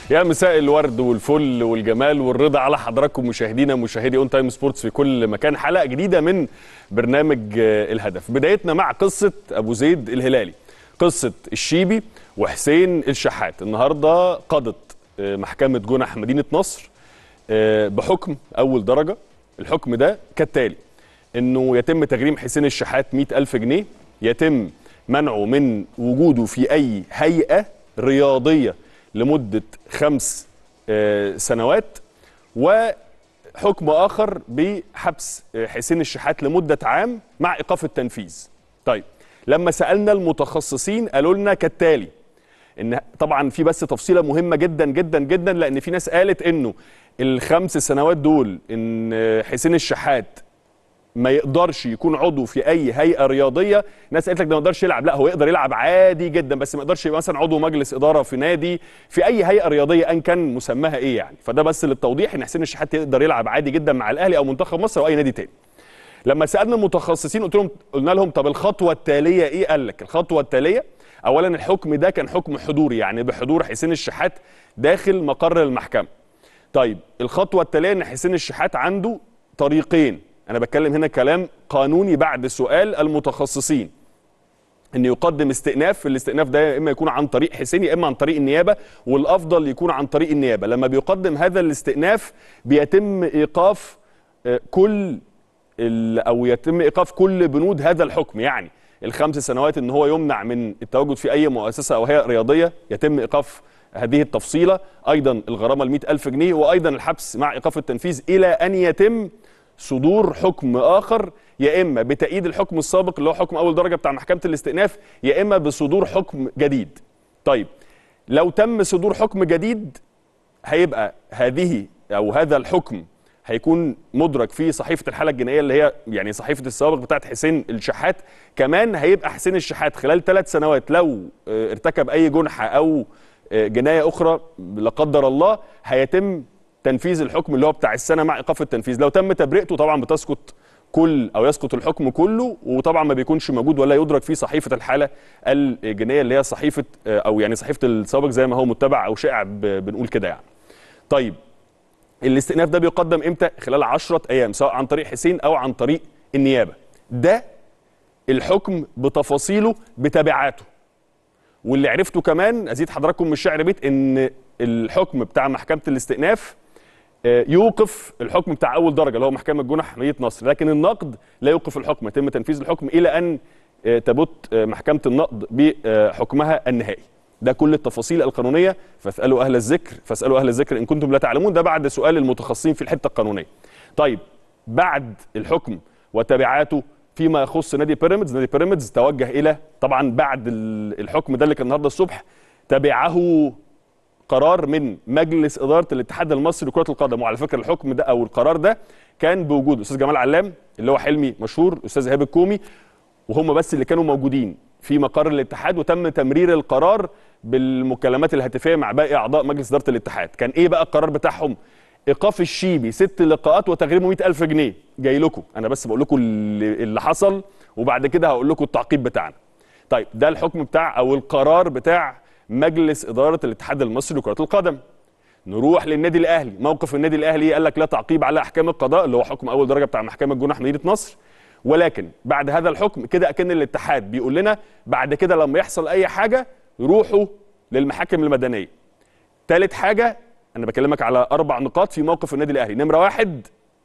يا مساء الورد والفل والجمال والرضا على حضراتكم مشاهدينا مشاهدي اون تايم سبورتس في كل مكان حلقه جديده من برنامج آه، الهدف بدايتنا مع قصه ابو زيد الهلالي قصه الشيبي وحسين الشحات النهارده قضت آه، محكمه جنح مدينه نصر آه، بحكم اول درجه الحكم ده كالتالي انه يتم تغريم حسين الشحات 100000 جنيه يتم منعه من وجوده في اي هيئه رياضيه لمده خمس آه، سنوات وحكم اخر بحبس آه، حسين الشحات لمده عام مع ايقاف التنفيذ. طيب لما سالنا المتخصصين قالوا لنا كالتالي ان طبعا في بس تفصيله مهمه جدا جدا جدا لان في ناس قالت انه الخمس سنوات دول ان آه، حسين الشحات ما يقدرش يكون عضو في اي هيئه رياضيه ناس قالت لك ده ما يقدرش يلعب لا هو يقدر يلعب عادي جدا بس ما يقدرش يبقى مثلا عضو مجلس اداره في نادي في اي هيئه رياضيه ان كان مسماها ايه يعني فده بس للتوضيح ان حسين الشحات يقدر يلعب عادي جدا مع الاهلي او منتخب مصر او اي نادي تاني لما سالنا المتخصصين قلت لهم قلنا لهم طب الخطوه التاليه ايه قال لك الخطوه التاليه اولا الحكم ده كان حكم حضوري يعني بحضور حسين الشحات داخل مقر المحكمه طيب الخطوه التاليه ان حسين الشحات عنده طريقين انا بتكلم هنا كلام قانوني بعد سؤال المتخصصين ان يقدم استئناف الاستئناف ده يا اما يكون عن طريق حسين يا اما عن طريق النيابه والافضل يكون عن طريق النيابه لما بيقدم هذا الاستئناف بيتم ايقاف آه، كل ال- او يتم ايقاف كل بنود هذا الحكم يعني الخمس سنوات ان هو يمنع من التواجد في اي مؤسسه او هيئه رياضيه يتم ايقاف هذه التفصيله ايضا الغرامه ال ألف جنيه وايضا الحبس مع ايقاف التنفيذ الى ان يتم صدور حكم اخر يا اما بتأييد الحكم السابق اللي هو حكم اول درجه بتاع محكمه الاستئناف يا اما بصدور حكم جديد طيب لو تم صدور حكم جديد هيبقى هذه او هذا الحكم هيكون مدرج في صحيفه الحاله الجنائيه اللي هي يعني صحيفه السوابق بتاعت حسين الشحات كمان هيبقى حسين الشحات خلال ثلاث سنوات لو آه، ارتكب اي جنحه او آه، جنايه اخرى لا قدر الله هيتم تنفيذ الحكم اللي هو بتاع السنه مع ايقاف التنفيذ لو تم تبرئته طبعا بتسقط كل او يسقط الحكم كله وطبعا ما بيكونش موجود ولا يدرك في صحيفه الحاله الجنائيه اللي هي صحيفه آه، او يعني صحيفه السوابق زي ما هو متبع او شائع ب- بنقول كده يعني طيب الاستئناف ده بيقدم امتى خلال 10 ايام سواء عن طريق حسين او عن طريق النيابه ده الحكم بتفاصيله بتبعاته واللي عرفته كمان ازيد حضراتكم من الشعر بيت ان الحكم بتاع محكمه الاستئناف آه، يوقف الحكم بتاع اول درجه اللي هو محكمه جنح مدينه نصر لكن النقد لا يوقف الحكم يتم تنفيذ الحكم الى ان آه، تبت آه، محكمه النقد بحكمها النهائي ده كل التفاصيل القانونيه فاسالوا اهل الذكر فاسالوا اهل الذكر ان كنتم لا تعلمون ده بعد سؤال المتخصصين في الحته القانونيه طيب بعد الحكم وتبعاته فيما يخص نادي بيراميدز نادي بيراميدز توجه الى طبعا بعد ال- الحكم ده اللي كان النهارده الصبح تبعه قرار من مجلس اداره الاتحاد المصري لكره القدم وعلى فكره الحكم ده او القرار ده كان بوجود الاستاذ جمال علام اللي هو حلمي مشهور الاستاذ ايهاب الكومي وهم بس اللي كانوا موجودين في مقر الاتحاد وتم تمرير القرار بالمكالمات الهاتفيه مع باقي اعضاء مجلس اداره الاتحاد كان ايه بقى القرار بتاعهم ايقاف الشيبي ست لقاءات وتغريمه 100000 جنيه جاي لكم انا بس بقول لكم اللي اللي حصل وبعد كده هقول لكم التعقيب بتاعنا طيب ده الحكم بتاع او القرار بتاع مجلس اداره الاتحاد المصري لكره القدم نروح للنادي الاهلي موقف النادي الاهلي قال لك لا تعقيب على احكام القضاء اللي هو حكم اول درجه بتاع محكمه جنح مدينه نصر ولكن بعد هذا الحكم كده اكن الاتحاد بيقول لنا بعد كده لما يحصل اي حاجه روحوا للمحاكم المدنيه ثالث حاجه انا بكلمك على اربع نقاط في موقف النادي الاهلي نمره واحد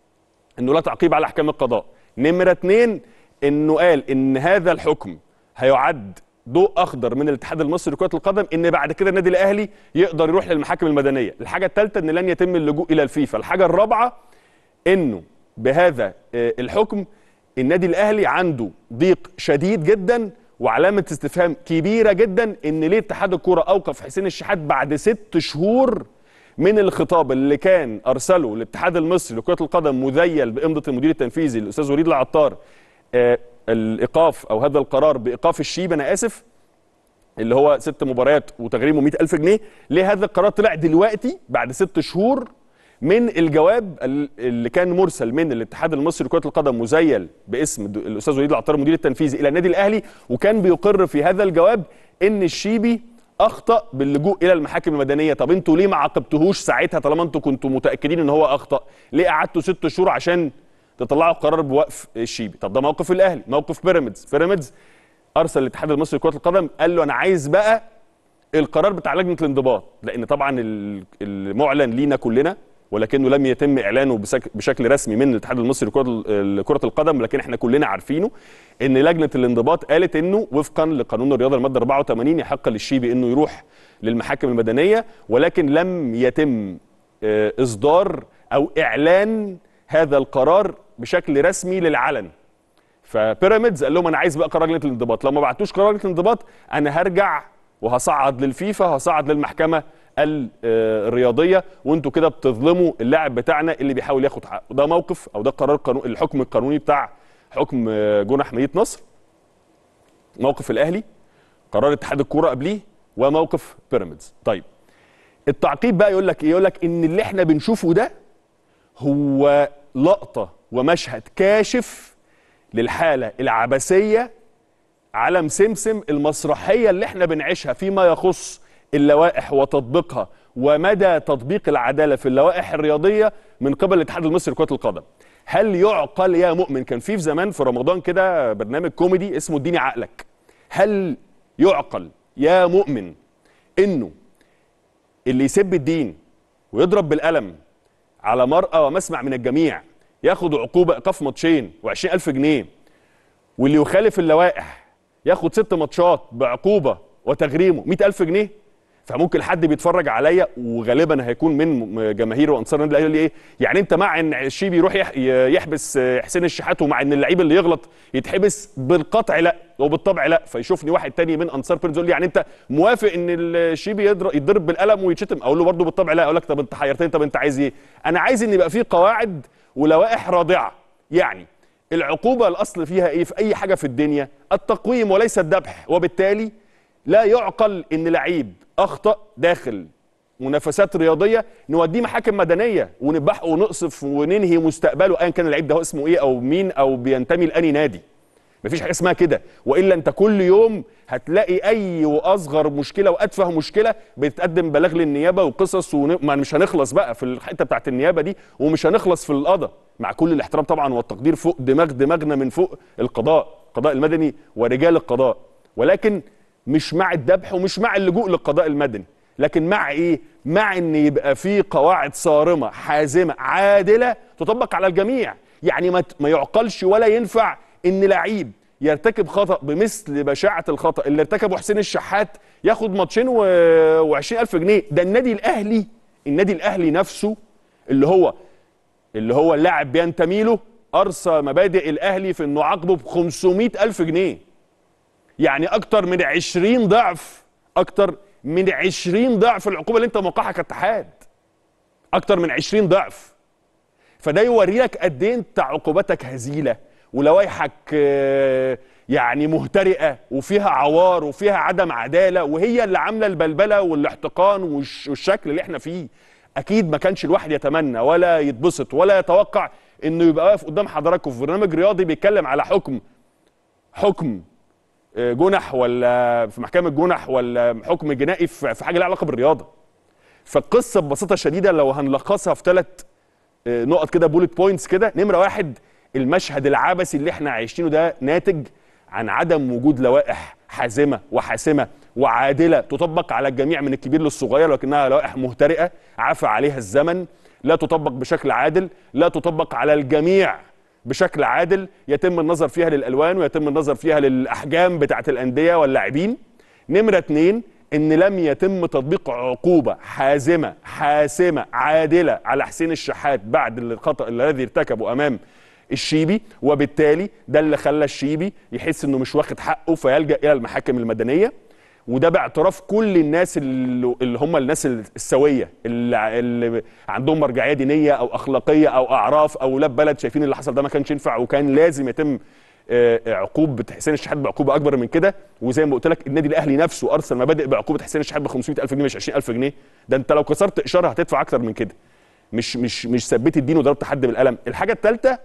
انه لا تعقيب على احكام القضاء نمره اتنين انه قال ان هذا الحكم هيعد ضوء اخضر من الاتحاد المصري لكره القدم ان بعد كده النادي الاهلي يقدر يروح للمحاكم المدنيه الحاجه الثالثه ان لن يتم اللجوء الى الفيفا الحاجه الرابعه انه بهذا آه، الحكم النادي الاهلي عنده ضيق شديد جدا وعلامه استفهام كبيره جدا ان ليه اتحاد الكوره اوقف حسين الشحات بعد ست شهور من الخطاب اللي كان ارسله الاتحاد المصري لكره القدم مذيل بامضه المدير التنفيذي الاستاذ وليد العطار آه، الايقاف او هذا القرار بايقاف الشيب انا اسف اللي هو ست مباريات وتغريمه 100000 جنيه ليه هذا القرار طلع دلوقتي بعد ست شهور من الجواب ال- اللي كان مرسل من الاتحاد المصري لكره القدم مزيل باسم د- الاستاذ وليد العطار المدير التنفيذي الى النادي الاهلي وكان بيقر في هذا الجواب ان الشيبي اخطا باللجوء الى المحاكم المدنيه طب انتوا ليه ما عاقبتوهوش ساعتها طالما انتوا كنتوا متاكدين ان هو اخطا ليه قعدتوا ست شهور عشان تطلعوا قرار بوقف الشيبي طب ده موقف الاهلي موقف بيراميدز بيراميدز ارسل الاتحاد المصري لكره القدم قال له انا عايز بقى القرار بتاع لجنه الانضباط لان طبعا ال- المعلن لينا كلنا ولكنه لم يتم اعلانه بسك- بشكل رسمي من الاتحاد المصري لكره لكره القدم لكن احنا كلنا عارفينه ان لجنه الانضباط قالت انه وفقا لقانون الرياضه الماده 84 يحق للشيبي انه يروح للمحاكم المدنيه ولكن لم يتم آه، اصدار او اعلان هذا القرار بشكل رسمي للعلن فبيراميدز قال لهم انا عايز بقى قرار لجنه الانضباط لو ما بعتوش قرار لجنه الانضباط انا هرجع وهصعد للفيفا هصعد للمحكمه ال- آه، الرياضيه وانتوا كده بتظلموا اللاعب بتاعنا اللي بيحاول ياخد حقه ده موقف او ده قرار قانون الحكم القانوني بتاع حكم آه، جنح مدينه نصر موقف الاهلي قرار اتحاد الكوره قبليه وموقف بيراميدز طيب التعقيب بقى يقول لك ايه يقول لك ان اللي احنا بنشوفه ده هو لقطه ومشهد كاشف للحاله العبثيه على مسمسم المسرحيه اللي احنا بنعيشها فيما يخص اللوائح وتطبيقها ومدى تطبيق العداله في اللوائح الرياضيه من قبل الاتحاد المصري لكره القدم. هل يعقل يا مؤمن كان في في زمان في رمضان كده برنامج كوميدي اسمه اديني عقلك. هل يعقل يا مؤمن انه اللي يسب الدين ويضرب بالقلم على مرأى ومسمع من الجميع ياخد عقوبة إيقاف ماتشين و20 ألف جنيه واللي يخالف اللوائح ياخد ست ماتشات بعقوبة وتغريمه 100 ألف جنيه فممكن حد بيتفرج عليا وغالبا هيكون من جماهير وانصار النادي الاهلي يقول لي ايه يعني انت مع ان الشيبي يروح يح- يحبس حسين الشحات ومع ان اللعيب اللي يغلط يتحبس بالقطع لا وبالطبع لا فيشوفني واحد تاني من انصار بيراميدز يقول لي يعني انت موافق ان الشيبي يضرب يتضرب بالقلم ويتشتم اقول له برضه بالطبع لا اقول لك طب انت حيرتني طب انت عايز ايه انا عايز ان يبقى في قواعد ولوائح رادعه يعني العقوبه الاصل فيها ايه في اي حاجه في الدنيا التقويم وليس الذبح وبالتالي لا يعقل ان لعيب اخطا داخل منافسات رياضيه نوديه محاكم مدنيه ونذبحه ونقصف وننهي مستقبله ايا كان اللعيب ده هو اسمه ايه او مين او بينتمي لاني نادي مفيش حاجه اسمها كده والا انت كل يوم هتلاقي اي واصغر مشكله واتفه مشكله بتتقدم بلاغ للنيابه وقصص ون... ما مش هنخلص بقى في الحته بتاعت النيابه دي ومش هنخلص في القضاء مع كل الاحترام طبعا والتقدير فوق دماغ دماغنا من فوق القضاء القضاء المدني ورجال القضاء ولكن مش مع الذبح ومش مع اللجوء للقضاء المدني لكن مع ايه مع ان يبقى في قواعد صارمه حازمه عادله تطبق على الجميع يعني ما ت- ما يعقلش ولا ينفع ان لعيب يرتكب خطا بمثل بشاعه الخطا اللي ارتكبه حسين الشحات ياخد ماتشين و 20000 جنيه ده النادي الاهلي النادي الاهلي نفسه اللي هو اللي هو اللاعب بينتمي له ارسى مبادئ الاهلي في انه عاقبه ب 500000 جنيه يعني اكتر من 20 ضعف اكتر من 20 ضعف العقوبه اللي انت موقعها كاتحاد اكتر من 20 ضعف فده يوري لك قد ايه انت عقوباتك هزيله ولوائحك آه، يعني مهترئه وفيها عوار وفيها عدم عداله وهي اللي عامله البلبله والاحتقان والش- والشكل اللي احنا فيه اكيد ما كانش الواحد يتمنى ولا يتبسط ولا يتوقع انه يبقى واقف قدام حضراتكم في برنامج رياضي بيتكلم على حكم حكم آه، جنح ولا في محكمه جنح ولا حكم جنائي في في حاجه لها علاقه بالرياضه فالقصه ببساطه شديده لو هنلخصها في ثلاث نقط كده بولت بوينتس كده نمره واحد المشهد العبثي اللي احنا عايشينه ده ناتج عن عدم وجود لوائح حازمه وحاسمه وعادله تطبق على الجميع من الكبير للصغير ولكنها لوائح مهترئه عفى عليها الزمن لا تطبق بشكل عادل لا تطبق على الجميع بشكل عادل يتم النظر فيها للالوان ويتم النظر فيها للاحجام بتاعه الانديه واللاعبين نمره اتنين ان لم يتم تطبيق عقوبه حازمه حاسمه عادله على حسين الشحات بعد الخطا الذي ارتكبه امام الشيبي وبالتالي ده اللي خلى الشيبي يحس انه مش واخد حقه فيلجا الى المحاكم المدنيه وده باعتراف كل الناس اللي اللي هم الناس السويه اللي, اللي عندهم مرجعيه دينيه او اخلاقيه او اعراف او ولاد بلد شايفين اللي حصل ده ما كانش ينفع وكان لازم يتم آه، عقوبه حسين الشحات بعقوبه اكبر من كده وزي ما قلت لك النادي الاهلي نفسه ارسل مبادئ بعقوبه حسين الشحات ب 500000 جنيه مش 20000 جنيه ده انت لو كسرت اشاره هتدفع اكتر من كده مش مش مش ثبت الدين وضربت حد بالقلم الحاجه الثالثه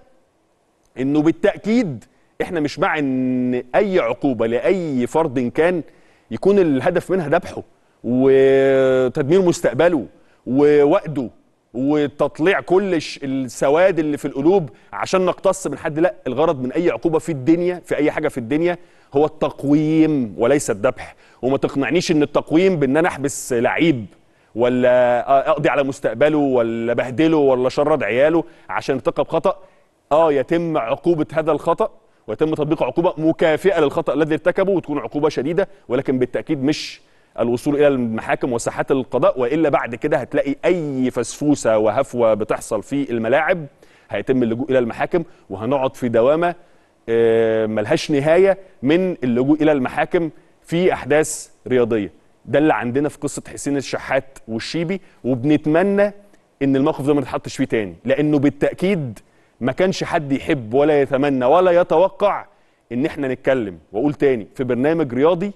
انه بالتاكيد احنا مش مع ان اي عقوبه لاي فرد كان يكون الهدف منها ذبحه وتدمير مستقبله ووقته وتطليع كل السواد اللي في القلوب عشان نقتص من حد لا الغرض من اي عقوبه في الدنيا في اي حاجه في الدنيا هو التقويم وليس الذبح وما تقنعنيش ان التقويم بان انا احبس لعيب ولا اقضي على مستقبله ولا بهدله ولا شرد عياله عشان ارتكب خطا اه يتم عقوبه هذا الخطا ويتم تطبيق عقوبه مكافئه للخطا الذي ارتكبه وتكون عقوبه شديده ولكن بالتاكيد مش الوصول الى المحاكم وساحات القضاء والا بعد كده هتلاقي اي فسفوسه وهفوه بتحصل في الملاعب هيتم اللجوء الى المحاكم وهنقعد في دوامه ملهاش نهايه من اللجوء الى المحاكم في احداث رياضيه ده اللي عندنا في قصه حسين الشحات والشيبي وبنتمنى ان الموقف ده ما يتحطش فيه تاني لانه بالتاكيد ما كانش حد يحب ولا يتمنى ولا يتوقع ان احنا نتكلم واقول تاني في برنامج رياضي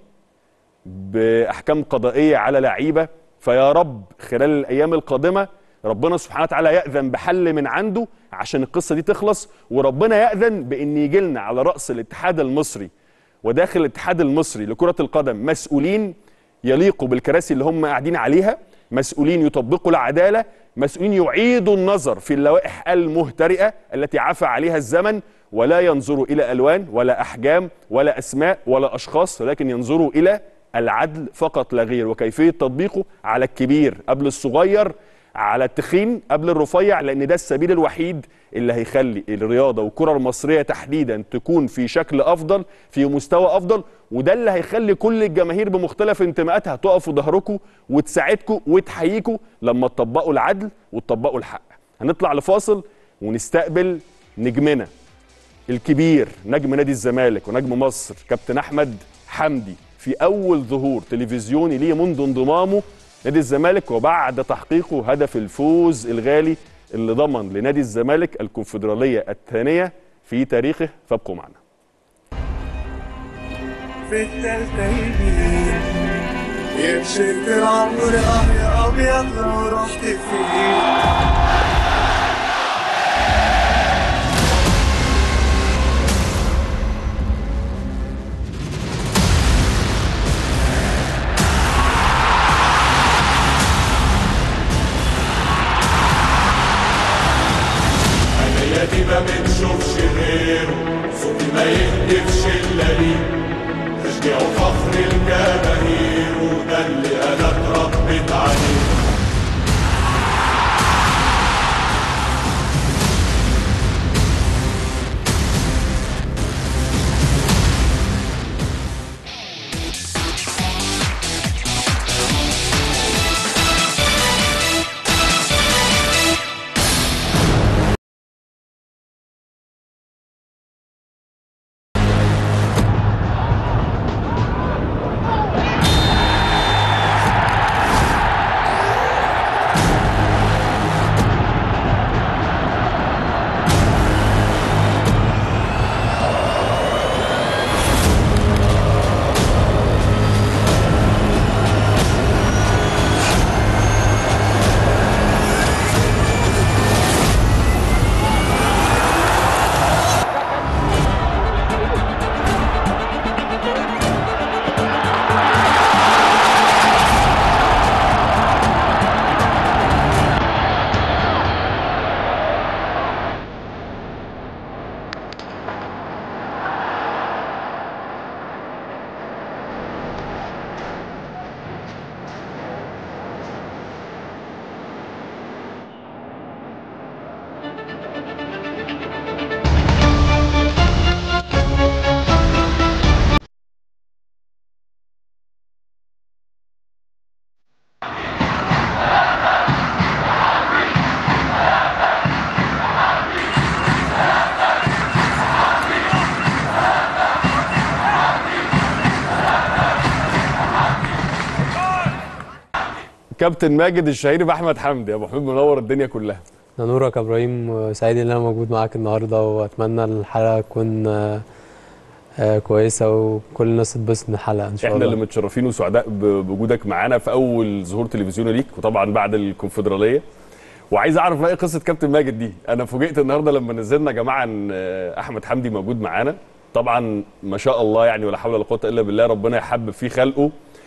باحكام قضائيه على لعيبه فيا رب خلال الايام القادمه ربنا سبحانه وتعالى ياذن بحل من عنده عشان القصه دي تخلص وربنا ياذن بان يجي لنا على راس الاتحاد المصري وداخل الاتحاد المصري لكره القدم مسؤولين يليقوا بالكراسي اللي هم قاعدين عليها مسؤولين يطبقوا العداله مسؤولين يعيدوا النظر في اللوائح المهترئه التي عفى عليها الزمن ولا ينظروا الى الوان ولا احجام ولا اسماء ولا اشخاص ولكن ينظروا الى العدل فقط لا غير وكيفيه تطبيقه على الكبير قبل الصغير على التخين قبل الرفيع لان ده السبيل الوحيد اللي هيخلي الرياضه والكره المصريه تحديدا تكون في شكل افضل في مستوى افضل وده اللي هيخلي كل الجماهير بمختلف انتماءاتها تقف في ظهركم وتساعدكم وتحييكم لما تطبقوا العدل وتطبقوا الحق هنطلع لفاصل ونستقبل نجمنا الكبير نجم نادي الزمالك ونجم مصر كابتن احمد حمدي في اول ظهور تلفزيوني ليه منذ انضمامه نادي الزمالك وبعد تحقيقه هدف الفوز الغالي اللي ضمن لنادي الزمالك الكونفدراليه الثانيه في تاريخه فابقوا معنا. في التالتة يمين يمشي العمر اه يا ابيض لو رحت فيه عينيا ما بتشوفش غيره صوتي ما يهدفش الا ليه تشجيع وفخر الجماهير وده اللي انا اتربيت عليه كابتن ماجد الشهيري باحمد حمدي يا ابو حميد منور الدنيا كلها نورك يا ابراهيم سعيد ان انا موجود معاك النهارده واتمنى الحلقه تكون آه، آه، كويسه وكل الناس تتبسط من الحلقه ان شاء احنا الله اللي متشرفين وسعداء ب- بوجودك معانا في اول ظهور تلفزيوني ليك وطبعا بعد الكونفدراليه وعايز اعرف بقى ايه قصه كابتن ماجد دي انا فوجئت النهارده لما نزلنا يا جماعه ان آه، احمد حمدي موجود معانا طبعا ما شاء الله يعني ولا حول ولا قوه الا بالله ربنا يحبب فيه خلقه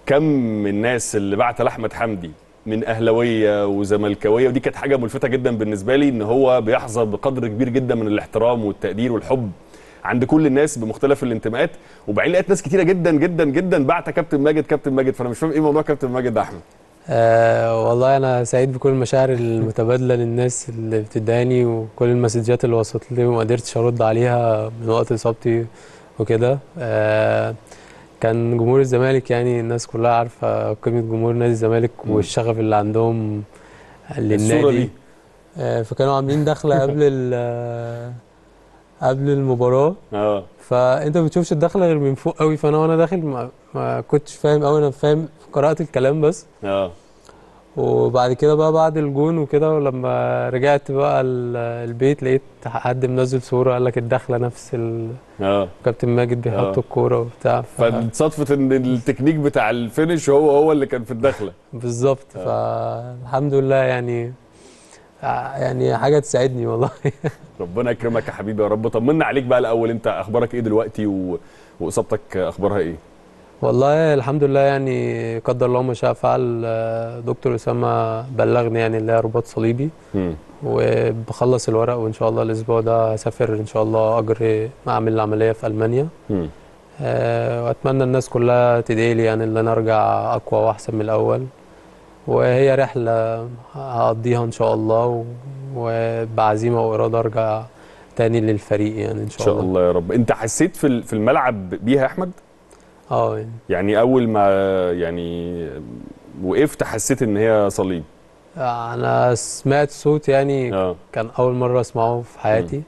كم من الناس اللي بعت لاحمد حمدي من اهلاويه وزملكاويه ودي كانت حاجه ملفته جدا بالنسبه لي ان هو بيحظى بقدر كبير جدا من الاحترام والتقدير والحب عند كل الناس بمختلف الانتماءات وبعدين لقيت ناس كتيره جدا جدا جدا بعت كابتن ماجد كابتن ماجد فانا مش فاهم ايه موضوع كابتن ماجد ده يا احمد أه والله انا سعيد بكل المشاعر المتبادله للناس اللي بتداني وكل المسجات اللي وصلت لي وما قدرتش ارد عليها من وقت اصابتي وكده أه كان جمهور الزمالك يعني الناس كلها عارفه قيمه جمهور نادي الزمالك مم. والشغف اللي عندهم الصوره للنادي دي أه فكانوا عاملين دخله قبل ال- قبل المباراه اه فانت ما بتشوفش الدخله غير من فوق قوي فانا وانا داخل ما, ما كنتش فاهم قوي انا فاهم قرات الكلام بس اه وبعد كده بقى بعد الجون وكده ولما رجعت بقى ال- البيت لقيت حد منزل صورة قال لك الدخلة نفس ال- اه كابتن ماجد بيحط آه. الكورة وبتاع ف... فصدفه ان التكنيك بتاع الفينش هو هو اللي كان في الدخله بالظبط فالحمد لله يعني ع- يعني حاجة تساعدني والله ربنا يكرمك يا حبيبي يا رب طمنا عليك بقى الاول انت اخبارك ايه دلوقتي و... واصابتك اخبارها ايه والله الحمد لله يعني قدر الله ما شاء فعل آه، دكتور أسامة بلغني يعني اللي هي رباط صليبي مم. وبخلص الورق وإن شاء الله الأسبوع ده هسافر إن شاء الله أجري أعمل العملية في ألمانيا مم. آه، واتمنى الناس كلها تدعي لي يعني ان انا ارجع اقوى واحسن من الاول وهي رحله هقضيها ان شاء الله و- وبعزيمه واراده ارجع تاني للفريق يعني ان ان شاء, شاء الله يا رب انت حسيت في ال- في الملعب بيها يا احمد اه يعني يعني اول ما يعني وقفت حسيت ان هي صليب انا سمعت صوت يعني اه كان اول مره اسمعه في حياتي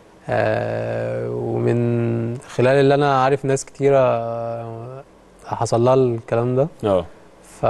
آه ومن خلال اللي انا عارف ناس كتيره آه، حصل لها الكلام ده اه ف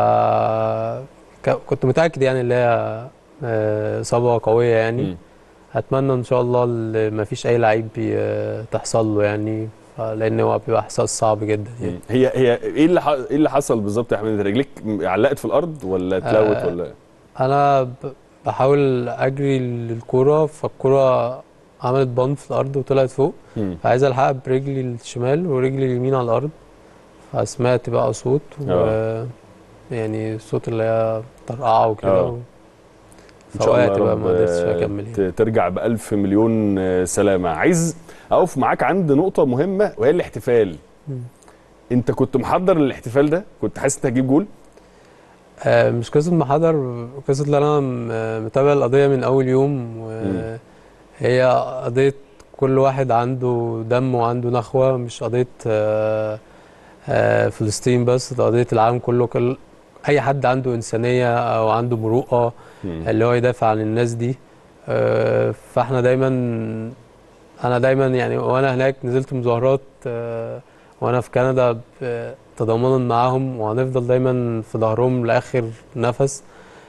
ك- كنت متأكد يعني اللي هي آه، إصابة قوية يعني مم. أتمنى إن شاء الله اللي ما فيش أي لعيب بي- تحصل له يعني ف- لأن هو بيبقى إحساس صعب جدا يعني مم. هي هي ايه اللي ح... ايه اللي حصل بالظبط يا احمد انت رجليك علقت في الارض ولا اتلوت آه. ولا أنا ب- بحاول أجري الكورة فالكورة عملت بامب في الأرض وطلعت فوق مم. فعايز ألحقها برجلي الشمال ورجلي اليمين على الأرض فسمعت بقى صوت و يعني صوت اللي هي طرقعة وكده آه. و... ان شاء الله فوقعت يا بقى رب ما قدرتش آه، أكمل يعني. ت- ترجع بألف مليون آه، سلامة عايز أقف معاك عند نقطة مهمة وهي الاحتفال مم. أنت كنت محضر الاحتفال ده كنت حاسس أنت هتجيب جول آه، مش قصة محضر قصة ان انا م- متابع القضية من اول يوم وهي قضية كل واحد عنده دم وعنده نخوة مش قضية آه، آه، فلسطين بس ده قضية العالم كله كل اي حد عنده انسانية او عنده مروءة مم. اللي هو يدافع عن الناس دي آه، فاحنا دايما انا دايما يعني وانا هناك نزلت مظاهرات آه، وانا في كندا ب- تضامنا معاهم وهنفضل دايما في ظهرهم لاخر نفس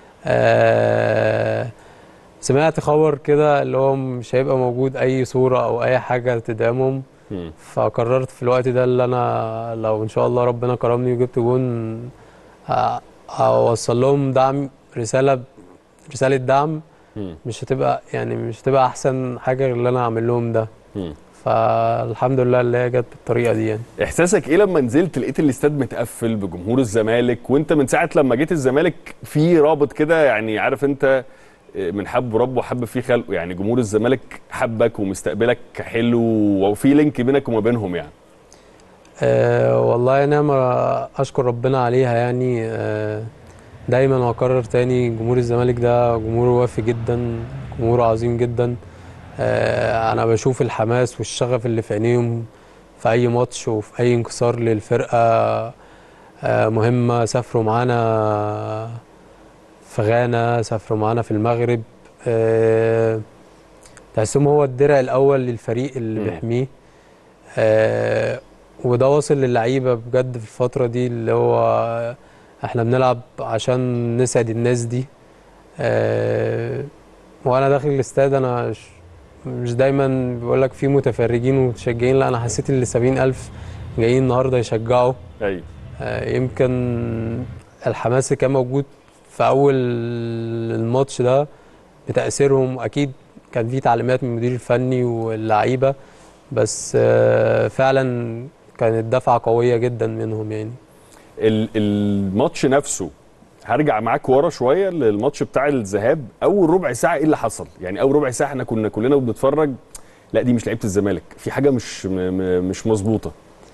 آه، سمعت خبر كده اللي هو مش هيبقى موجود اي صورة او اي حاجة تدعمهم مم. فقررت في الوقت ده اللي انا لو ان شاء الله ربنا كرمني وجبت جون ه- هوصل لهم دعم رسالة رسالة دعم مم. مش هتبقى يعني مش هتبقى احسن حاجة غير اللي انا اعمل لهم ده مم. فالحمد لله اللي هي جت بالطريقة دي يعني إحساسك إيه لما نزلت لقيت الاستاد متقفل بجمهور الزمالك وأنت من ساعة لما جيت الزمالك في رابط كده يعني عارف أنت آه، من حب ربه وحب فيه خلقه يعني جمهور الزمالك حبك ومستقبلك حلو وفي لينك بينك وما بينهم يعني أه والله نعمة أشكر ربنا عليها يعني أه دايما وأكرر تاني جمهور الزمالك ده جمهور وافي جدا جمهور عظيم جدا أه أنا بشوف الحماس والشغف اللي في عينيهم في أي ماتش وفي أي انكسار للفرقة أه مهمة سافروا معانا في غانا سافروا معانا في المغرب أه تحسهم هو الدرع الأول للفريق اللي مم. بيحميه أه وده واصل للعيبه بجد في الفتره دي اللي هو احنا بنلعب عشان نسعد الناس دي اه وانا داخل الاستاد انا مش- مش دايما بيقول لك في متفرجين ومتشجعين لا انا حسيت ان 70000 جايين النهارده يشجعوا أيوه آه، يمكن الحماس اللي كان موجود في اول الماتش ده بتأثيرهم اكيد كان في تعليمات من المدير الفني واللعيبه بس آه، فعلا كانت دفعه قويه جدا منهم يعني ال- الماتش نفسه هرجع معاك ورا شويه للماتش بتاع الذهاب اول ربع ساعه ايه اللي حصل يعني اول ربع ساعه احنا كنا كلنا بنتفرج لا دي مش لعيبه الزمالك في حاجه مش م- م- مش مظبوطه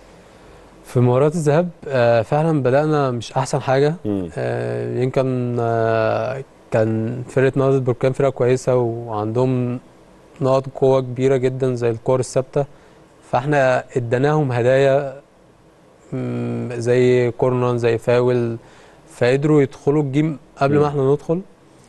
في مباراة الذهاب آه، فعلا بدأنا مش أحسن حاجة مم. آه، يمكن آه، كان فرقة نهضة بركان فرقة كويسة وعندهم نقط قوة كبيرة جدا زي الكور الثابتة فاحنا اديناهم هدايا مم، زي كورنر زي فاول فقدروا يدخلوا الجيم قبل مم. ما احنا ندخل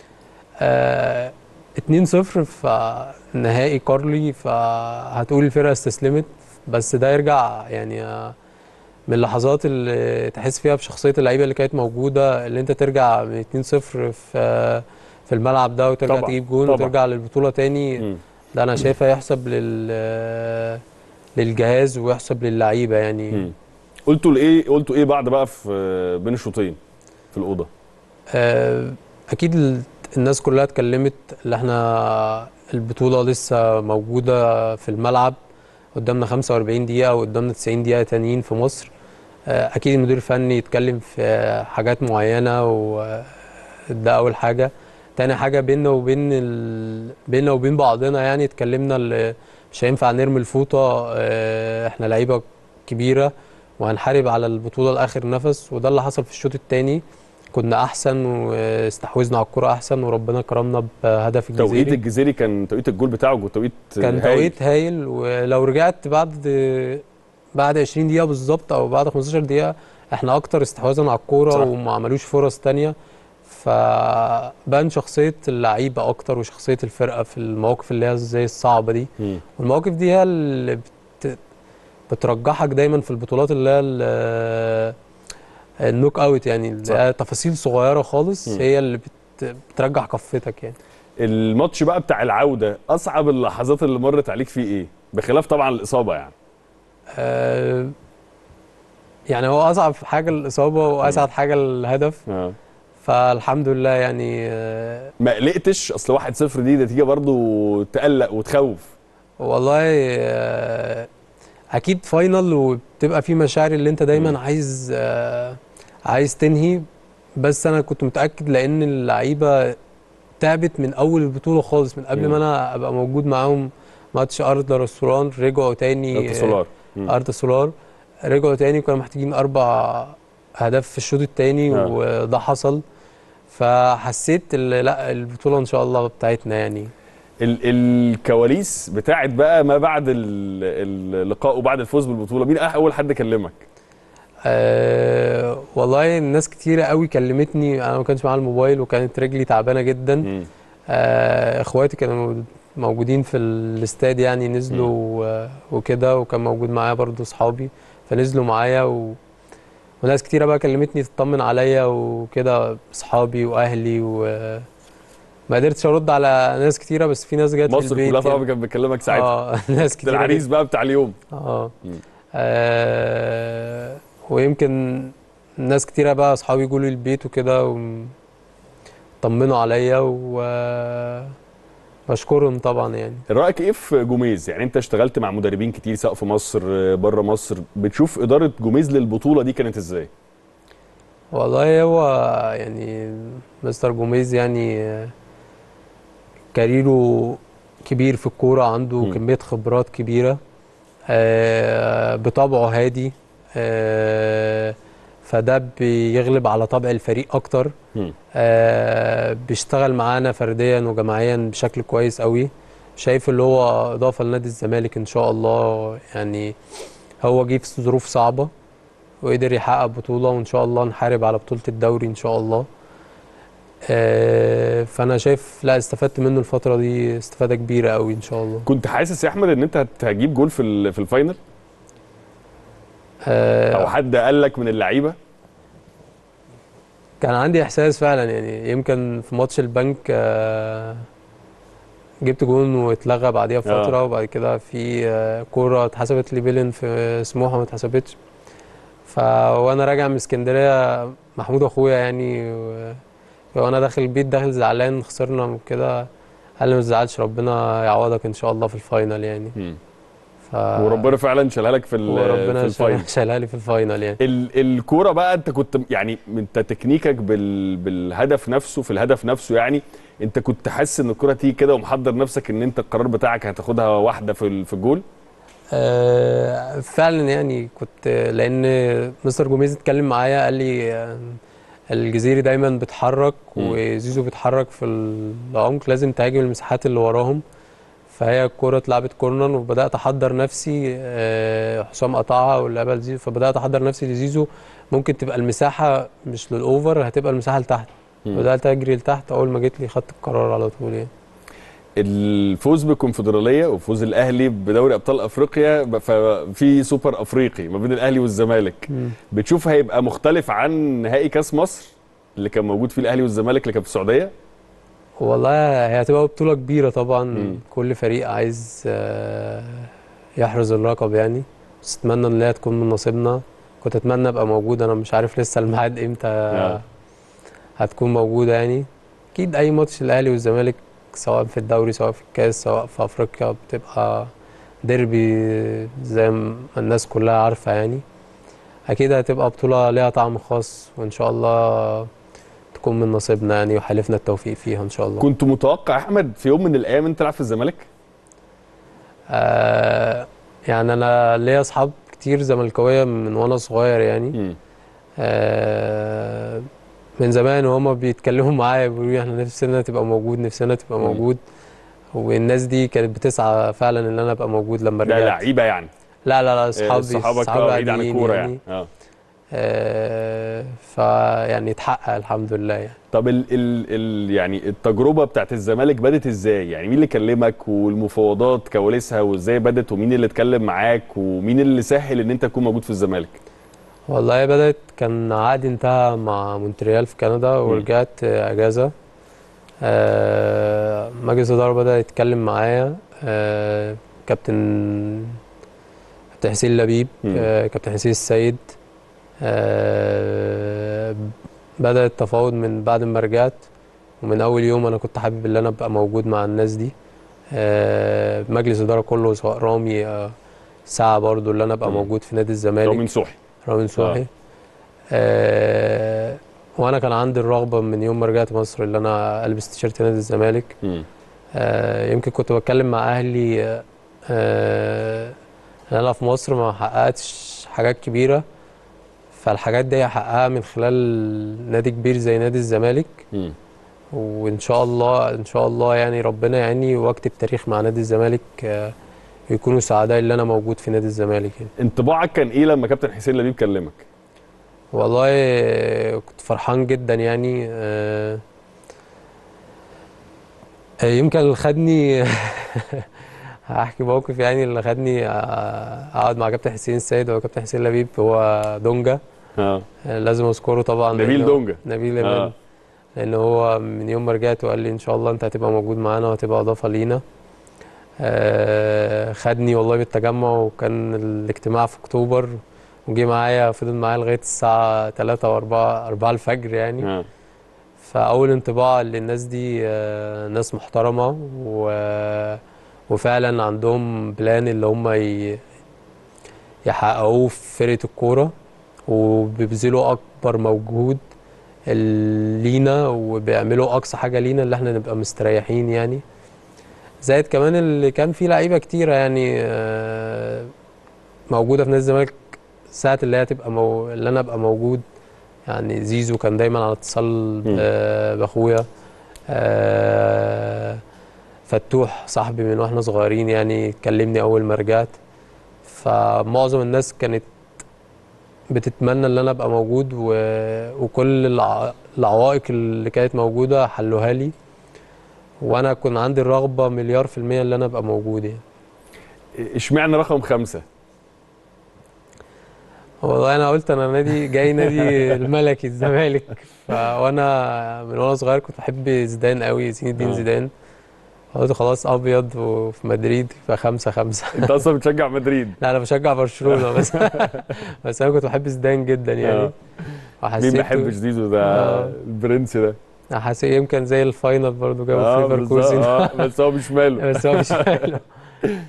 آه 2-0 فنهائي كارلي فهتقول الفرقة استسلمت بس ده يرجع يعني آه، من اللحظات اللي تحس فيها بشخصية اللعيبة اللي كانت موجودة اللي انت ترجع من 2-0 في في الملعب ده وترجع طبعا، تجيب جون طبعا. وترجع للبطولة تاني مم. ده انا شايفها يحسب لل للجهاز ويحسب للعيبة يعني مم. قلتوا ايه قلتوا ايه بعد بقى في بين الشوطين في الاوضه آه، اكيد ال- الناس كلها اتكلمت اللي احنا البطولة لسه موجودة في الملعب قدامنا 45 دقيقة وقدامنا 90 دقيقة تانيين في مصر آه، اكيد المدير الفني يتكلم في حاجات معينة وده اول حاجة تاني حاجة بيننا وبين ال... بيننا وبين بعضنا يعني اتكلمنا اللي مش هينفع نرمي الفوطة آه، احنا لعيبة كبيرة وهنحارب على البطولة لآخر نفس وده اللي حصل في الشوط التاني كنا احسن واستحوذنا على الكرة احسن وربنا كرمنا بهدف توقيت الجزيري الجزيري كان توقيت الجول بتاعه توقيت كان هايل. توقيت هايل ولو رجعت بعد بعد 20 دقيقة بالظبط او بعد 15 دقيقة احنا اكتر استحواذا على الكورة صح. وما عملوش فرص تانية فبان شخصية اللعيبة اكتر وشخصية الفرقة في المواقف اللي هي زي الصعبة دي مم. والمواقف دي هي اللي بت... بترجحك دايما في البطولات اللي هي ال- النوك اوت يعني اللي صح. هي تفاصيل صغيره خالص مم. هي اللي بت... بترجح كفتك يعني الماتش بقى بتاع العوده اصعب اللحظات اللي مرت عليك فيه ايه بخلاف طبعا الاصابه يعني آه يعني هو اصعب حاجه الاصابه واسعد حاجه الهدف آه. فالحمد لله يعني آه ما قلقتش اصل 1-0 دي نتيجه برضو تقلق وتخوف والله آه اكيد فاينل وبتبقى في مشاعر اللي انت دايما مم. عايز آه عايز تنهي بس انا كنت متاكد لان اللعيبه تعبت من اول البطوله خالص من قبل مم. ما انا ابقى موجود معاهم ماتش ارض رستوران رجعوا تاني انت سولار مم. ارض سولار رجعوا تاني كانوا محتاجين اربع اهداف في الشوط التاني آه. وده حصل فحسيت ال- لا البطوله ان شاء الله بتاعتنا يعني ال- الكواليس بتاعت بقى ما بعد ال- اللقاء وبعد الفوز بالبطوله مين اول حد كلمك أه والله الناس كتيرة قوي كلمتني انا ما كانش معايا الموبايل وكانت رجلي تعبانه جدا مم. أه اخواتي كانوا موجودين في الاستاد يعني نزلوا و- وكده وكان موجود معايا برضو اصحابي فنزلوا معايا و... وناس كتيرة بقى كلمتني تطمن عليا وكده اصحابي واهلي و ما قدرتش ارد على ناس كتيرة بس في ناس جت في مصر البيت كلها طبعا يعني. كانت بتكلمك ساعتها اه ناس ده كتيرة العريس بقى بتاع اليوم اه مم. آه، ويمكن ناس كتيرة بقى أصحابي يقولوا لي البيت وكده وطمنوا عليا وبشكرهم طبعا يعني رايك ايه في جوميز يعني انت اشتغلت مع مدربين كتير سواء في مصر بره مصر بتشوف اداره جوميز للبطوله دي كانت ازاي والله هو يعني مستر جوميز يعني آه، كاريره كبير في الكورة عنده مم. كمية خبرات كبيرة آه، بطبعه هادي آه، فده بيغلب على طبع الفريق أكتر مم. آه، بيشتغل معانا فرديا وجماعيا بشكل كويس قوي شايف اللي هو إضافة لنادي الزمالك إن شاء الله يعني هو جه في ظروف صعبة وقدر يحقق بطولة وإن شاء الله نحارب على بطولة الدوري إن شاء الله آه، فأنا شايف لا استفدت منه الفترة دي استفادة كبيرة قوي إن شاء الله كنت حاسس يا احمد ان انت هت- هتجيب جول في ال- في الفاينل آه، او حد قال لك من اللعيبه كان عندي احساس فعلا يعني يمكن في ماتش البنك آه، جبت جون واتلغى بعديها فتره آه. وبعد كده في آه، كوره اتحسبت لي بيلين في سموحه ما اتحسبتش ف وانا راجع من اسكندريه محمود اخويا يعني و... وانا داخل البيت داخل زعلان خسرنا وكده قال لي ما تزعلش ربنا يعوضك ان شاء الله في الفاينل يعني مم. ف وربنا فعلا شالها لك في ال- في وربنا الفاينل شال- شالها لي في الفاينل يعني ال- الكوره بقى انت كنت يعني انت تكنيكك بال بالهدف نفسه في الهدف نفسه يعني انت كنت حاسس ان الكوره تيجي كده ومحضر نفسك ان انت القرار بتاعك هتاخدها واحده في ال- في الجول آه، فعلا يعني كنت لان مستر جوميز اتكلم معايا قال لي آه، الجزيري دايما بيتحرك مم. وزيزو بيتحرك في العمق لازم تهاجم المساحات اللي وراهم فهي الكرة اتلعبت كورنر وبدأت أحضر نفسي آه، حسام قطعها واللعبة لزيزو فبدأت أحضر نفسي لزيزو ممكن تبقى المساحة مش للأوفر هتبقى المساحة لتحت مم. بدأت أجري لتحت أول ما جيت لي خدت القرار على طول يعني الفوز بالكونفدراليه وفوز الاهلي بدوري ابطال افريقيا ب- ففي سوبر افريقي ما بين الاهلي والزمالك بتشوف هيبقى مختلف عن نهائي كاس مصر اللي كان موجود فيه الاهلي والزمالك اللي كان في السعوديه والله هي هتبقى بطولة كبيرة طبعا مم. كل فريق عايز آه، يحرز اللقب يعني بس اتمنى ان هي تكون من نصيبنا كنت اتمنى ابقى موجود انا مش عارف لسه الميعاد امتى آه. هتكون موجودة يعني اكيد اي ماتش الاهلي والزمالك سواء في الدوري سواء في الكاس سواء في افريقيا بتبقى ديربي زي ما الناس كلها عارفة يعني اكيد هتبقى بطولة ليها طعم خاص وان شاء الله تكون من نصيبنا يعني وحلفنا التوفيق فيها ان شاء الله كنت متوقع يا احمد في يوم من الايام انت تلعب في الزمالك آه يعني انا ليا اصحاب كتير زملكاويه من وانا صغير يعني مم. آه من زمان وهما بيتكلموا معايا بيقولوا لي احنا نفسنا تبقى موجود نفسنا تبقى مم. موجود والناس دي كانت بتسعى فعلا ان انا ابقى موجود لما ده رجعت لعيبه يعني لا لا لا آه، اصحابي صحابك اصحابي آه، بعيد عن عاديين الكوره يعني اه آه فيعني اتحقق الحمد لله يعني طب ال ال ال يعني التجربه بتاعت الزمالك بدت ازاي؟ يعني مين اللي كلمك والمفاوضات كواليسها وازاي بدت ومين اللي اتكلم معاك ومين اللي سهل ان انت تكون موجود في الزمالك؟ والله بدأت كان عقدي انتهى مع مونتريال في كندا ورجعت اجازه آه مجلس الاداره بدأ يتكلم معايا آه كابتن كابتن حسين لبيب مم. آه كابتن حسين السيد آه بدأ التفاوض من بعد ما رجعت ومن اول يوم انا كنت حابب ان انا ابقى موجود مع الناس دي آه مجلس الاداره كله سواء رامي آه سعى برضو ان انا ابقى مم. موجود في نادي الزمالك رامين صوحي رامين صبحي آه وانا كان عندي الرغبه من يوم ما رجعت مصر ان انا البس تيشيرت نادي الزمالك مم. آه يمكن كنت بتكلم مع اهلي آه، آه ان انا في مصر ما حققتش حاجات كبيره فالحاجات دي هحققها من خلال نادي كبير زي نادي الزمالك مم. وان شاء الله ان شاء الله يعني ربنا يعني واكتب تاريخ مع نادي الزمالك آه يكونوا سعداء ان انا موجود في نادي الزمالك يعني. انطباعك كان ايه لما كابتن حسين لبيب كلمك؟ والله آه، كنت فرحان جدا يعني آه، آه، يمكن اللي خدني هحكي موقف يعني اللي خدني آه، اقعد مع كابتن حسين السيد هو كابتن حسين لبيب هو دونجا اه آه، لازم اذكره طبعا نبيل لأنه- دونجا. نبيل آه. امان لان هو من يوم ما رجعت وقال لي ان شاء الله انت هتبقى موجود معانا وهتبقى اضافه لينا آه، خدني والله بالتجمع وكان الاجتماع في اكتوبر وجي معايا فضل معايا لغايه الساعه 3 و4 4 الفجر يعني اه فاول انطباع للناس دي آه، ناس محترمه و... وفعلا عندهم بلان اللي هم ي... يحققوه في فرقه الكوره وبيبذلوا اكبر مجهود ال- لينا وبيعملوا اقصى حاجه لينا اللي احنا نبقى مستريحين يعني زائد كمان اللي كان فيه لعيبه كتيره يعني آه، موجوده في نادي الزمالك ساعه اللي هي تبقى مو... اللي انا ابقى موجود يعني زيزو كان دايما على اتصال ب- باخويا آه، فتوح صاحبي من واحنا صغيرين يعني كلمني اول ما رجعت فمعظم الناس كانت بتتمنى ان انا ابقى موجود و... وكل الع... العوائق اللي كانت موجوده حلوها لي وانا كنت عندي الرغبه مليار في الميه ان انا ابقى موجود يعني اشمعنى رقم خمسه؟ والله انا قلت انا نادي جاي نادي الملكي الزمالك ف- وانا من وانا صغير كنت بحب زيدان قوي زين الدين آه. زيدان قلت خلاص ابيض وفي مدريد فخمسة خمسة انت اصلا بتشجع مدريد لا انا بشجع برشلونة بس بس انا كنت بحب زيدان جدا يعني آه. مين وحسيت ما يحبش زيزو ده آه. البرنس ده حسيت يمكن زي الفاينل برضو جابوا اه في بالظبط ليفركوزن اه بس هو مش ماله بس هو مش ماله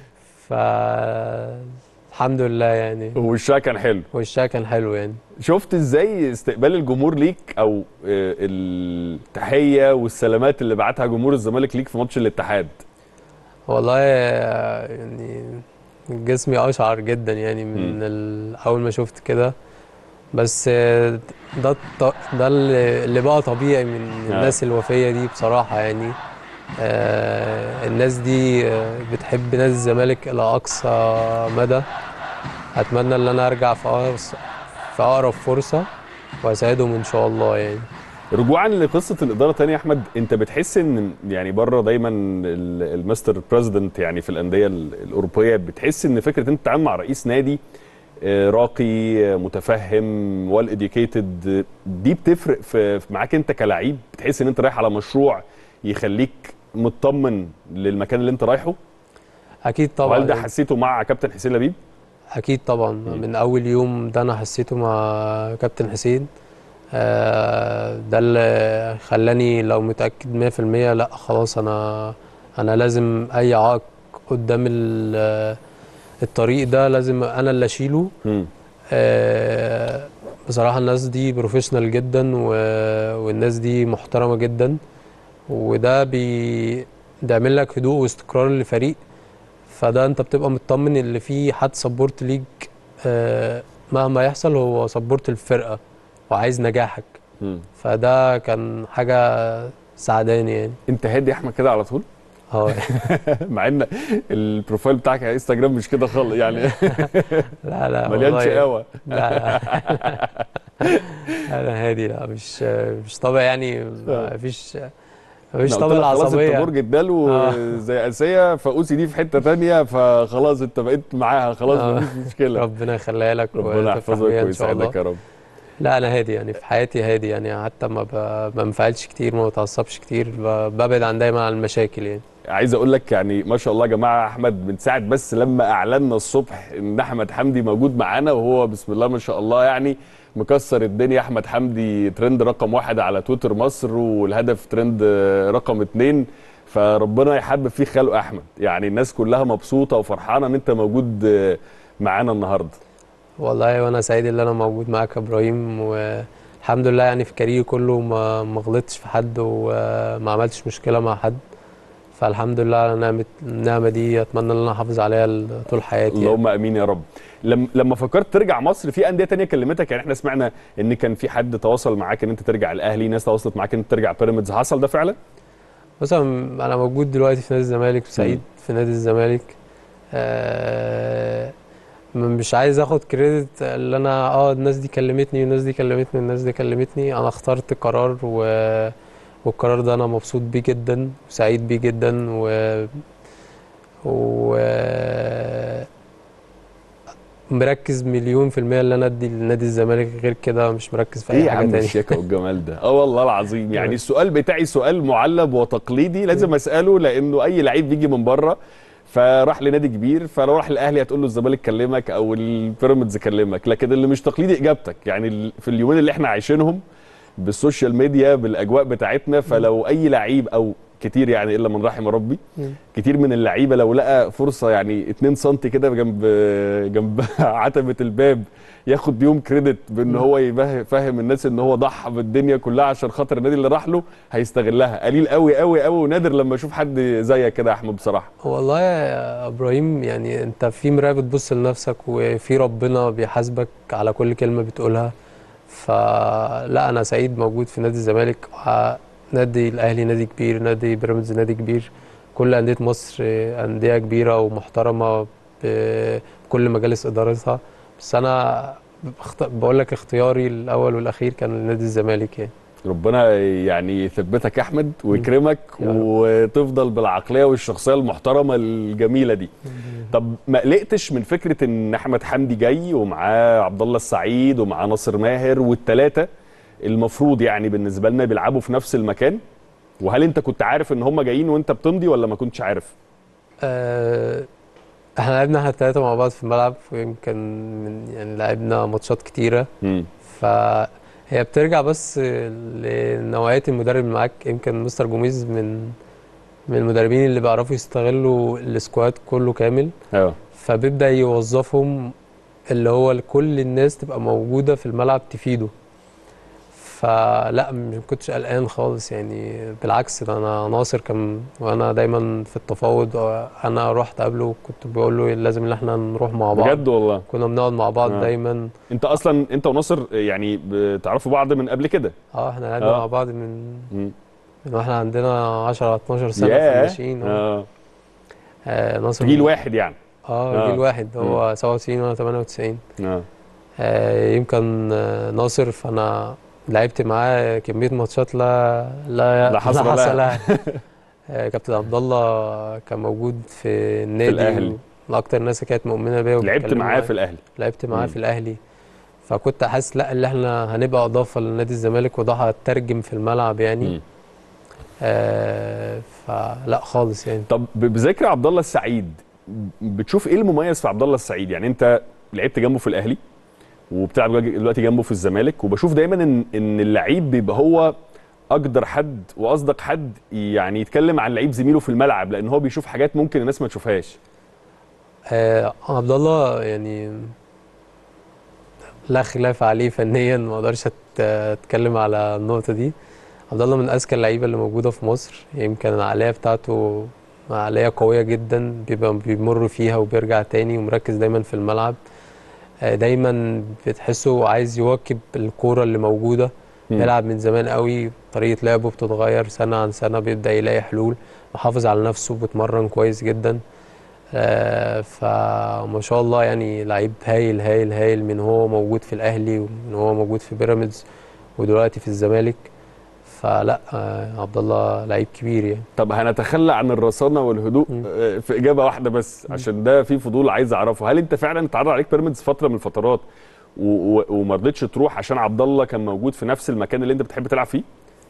ف الحمد لله يعني وشها كان حلو وشها كان حلو يعني شفت ازاي استقبال الجمهور ليك او آه، التحيه والسلامات اللي بعتها جمهور الزمالك ليك في ماتش الاتحاد والله آه، يعني جسمي اشعر جدا يعني من مم. ال- اول ما شفت كده بس آه، ده الط- ده اللي اللي بقى طبيعي من آه. الناس الوفيه دي بصراحه يعني آه، الناس دي آه، بتحب نادي الزمالك الى اقصى مدى اتمنى ان انا ارجع في أقرب- في اقرب فرصه واساعدهم ان شاء الله يعني رجوعا لقصه الاداره تاني يا احمد انت بتحس ان يعني بره دايما ال- الماستر بريزيدنت يعني في الانديه ال- الاوروبيه بتحس ان فكره انت تتعامل مع رئيس نادي آه، راقي آه، متفهم ويل اديوكيتد دي بتفرق في في- معاك انت كلاعب بتحس ان انت رايح على مشروع يخليك مطمن للمكان اللي انت رايحه اكيد طبعا وهل ده يعني. حسيته مع كابتن حسين لبيب اكيد طبعا من اول يوم ده انا حسيته مع كابتن حسين آه، ده اللي خلاني لو متاكد 100% لا خلاص انا انا لازم اي عائق قدام ال- الطريق ده لازم انا اللي اشيله مم. آه، بصراحه الناس دي بروفيشنال جدا و- والناس دي محترمه جدا وده بي بيعمل لك هدوء واستقرار للفريق فده انت بتبقى مطمن اللي في حد سبورت ليك آه، مهما يحصل هو سبورت الفرقه وعايز نجاحك مم. فده كان حاجه سعداني يعني انت هادي يا احمد كده على طول اه مع ان البروفايل بتاعك على انستجرام مش كده خالص يعني لا لا مليان والله شقاوه لا انا هادي لا مش مش طبع يعني ما فيش مفيش أنا قلت طبع لك خلاص انت العصبيه برج الدلو وزي اسيا فاوسي دي في حته تانية فخلاص انت بقيت معاها خلاص آه. مفيش مشكله ربنا يخليها لك ربنا وتفرح يحفظك بيها ان شاء الله ويسعدك يا رب لا انا هادي يعني في حياتي هادي يعني حتى ما ب- ما بنفعلش كتير ما بتعصبش كتير ب- ببعد عن دايما عن المشاكل يعني عايز اقول لك يعني ما شاء الله يا جماعه احمد من ساعه بس لما اعلنا الصبح ان احمد حمدي موجود معانا وهو بسم الله ما شاء الله يعني مكسر الدنيا احمد حمدي ترند رقم واحد على تويتر مصر والهدف ترند رقم اتنين فربنا يحبب فيه خلق احمد يعني الناس كلها مبسوطه وفرحانه ان انت موجود معانا النهارده والله وانا سعيد ان انا موجود معاك يا ابراهيم والحمد لله يعني في كاريري كله ما ما غلطتش في حد وما عملتش مشكله مع حد فالحمد لله على نعمه النعمه دي اتمنى ان انا احافظ عليها ل- طول حياتي يعني. اللهم امين يا رب لما لما فكرت ترجع مصر في انديه تانية كلمتك يعني احنا سمعنا ان كان في حد تواصل معاك ان انت ترجع الاهلي ناس تواصلت معاك ان انت ترجع بيراميدز حصل ده فعلا بص انا أنا موجود دلوقتي في نادي الزمالك وسعيد في نادي الزمالك آه م- مش عايز اخد كريدت اللي انا اه الناس دي كلمتني والناس دي كلمتني والناس دي كلمتني انا اخترت قرار و... والقرار ده انا مبسوط بيه جدا وسعيد بيه جدا و و مركز مليون في المية اللي انا ادي لنادي الزمالك غير كده مش مركز في ايه اي يا حاجة عم تاني الشياكه والجمال ده اه والله العظيم يعني تمام. السؤال بتاعي سؤال معلب وتقليدي لازم اساله لانه اي لعيب بيجي من بره فراح لنادي كبير فلو راح الاهلي هتقول له الزمالك كلمك او البيراميدز كلمك لكن اللي مش تقليدي اجابتك يعني ال- في اليومين اللي احنا عايشينهم بالسوشيال ميديا بالاجواء بتاعتنا فلو اي لعيب او كتير يعني الا من رحم ربي مم. كتير من اللعيبه لو لقى فرصه يعني 2 سم كده جنب جنب عتبه الباب ياخد بيهم كريدت بان هو يفهم الناس ان هو ضحى بالدنيا كلها عشان خاطر النادي اللي راح له هيستغلها قليل قوي قوي قوي ونادر لما اشوف حد زيك كده يا احمد بصراحه والله يا ابراهيم يعني انت في مرايه بتبص لنفسك وفي ربنا بيحاسبك على كل كلمه بتقولها فلا انا سعيد موجود في نادي الزمالك آه، نادي الاهلي نادي كبير نادي بيراميدز نادي كبير كل انديه مصر آه، انديه كبيره ومحترمه بكل مجالس ادارتها بس انا بخت- بقول لك اختياري الاول والاخير كان نادي الزمالك يعني ربنا يعني يثبتك يا احمد ويكرمك يا رب. وتفضل بالعقليه والشخصيه المحترمه الجميله دي طب ما قلقتش من فكره ان احمد حمدي جاي ومعاه عبد الله السعيد ومعاه ناصر ماهر والثلاثه المفروض يعني بالنسبه لنا بيلعبوا في نفس المكان وهل انت كنت عارف ان هم جايين وانت بتمضي ولا ما كنتش عارف آه، احنا لعبنا احنا الثلاثه مع بعض في الملعب ويمكن من يعني لعبنا ماتشات كتيره امم فهي بترجع بس لنوعية المدرب اللي معاك يمكن مستر جوميز من من المدربين اللي بيعرفوا يستغلوا السكواد كله كامل اه فبيبدأ يوظفهم اللي هو كل الناس تبقى موجودة في الملعب تفيده فلا ما كنتش قلقان خالص يعني بالعكس ده انا ناصر كان وانا دايما في التفاوض انا رحت قبله كنت بقول له لازم ان احنا نروح مع بعض بجد والله كنا بنقعد مع بعض آه. دايما انت اصلا انت وناصر يعني بتعرفوا بعض من قبل كده اه احنا لعبنا آه. مع بعض من مم. من واحنا عندنا 10 12 سنه في ياه. الناشئين آه. اه آه ناصر جيل واحد يعني اه جيل آه. واحد هو 97 وانا 98 اه آه يمكن آه ناصر فانا لعبت معاه كميه ماتشات لا لا لا حصر لها. لها آه كابتن عبد الله كان موجود في النادي الأهلي. من اكتر الناس اللي كانت مؤمنه بيا لعبت وبيتكلموا معاه في الاهلي لعبت معاه مم. في الاهلي فكنت حاسس لا اللي احنا هنبقى اضافه لنادي الزمالك وده هترجم في الملعب يعني مم. آه فلا خالص يعني طب ب- بذكر عبد الله السعيد بتشوف ايه المميز في عبد الله السعيد يعني انت لعبت جنبه في الاهلي وبتلعب دلوقتي جنبه في الزمالك وبشوف دايما ان ان اللعيب بيبقى هو اقدر حد واصدق حد يعني يتكلم عن لعيب زميله في الملعب لان هو بيشوف حاجات ممكن الناس ما تشوفهاش آه عبد الله يعني لا خلاف عليه فنيا ما اقدرش أت- اتكلم على النقطه دي عبد الله من اذكى اللعيبه اللي موجوده في مصر يمكن العقليه بتاعته عقليه قويه جدا بيبقى بيمر فيها وبيرجع تاني ومركز دايما في الملعب آه، دايما بتحسه عايز يواكب الكوره اللي موجوده مم. بيلعب من زمان قوي طريقه لعبه بتتغير سنه عن سنه بيبدا يلاقي حلول محافظ على نفسه بيتمرن كويس جدا آه، فما شاء الله يعني لعيب هايل هايل هايل من هو موجود في الاهلي ومن هو موجود في بيراميدز ودلوقتي في الزمالك فلا آه، عبد الله لعيب كبير يعني طب هنتخلى عن الرصانه والهدوء مم. آه، في اجابه واحده بس عشان ده في فضول عايز اعرفه هل انت فعلا اتعرض عليك بيراميدز فتره من الفترات و- و- وما رضيتش تروح عشان عبد الله كان موجود في نفس المكان اللي انت بتحب تلعب فيه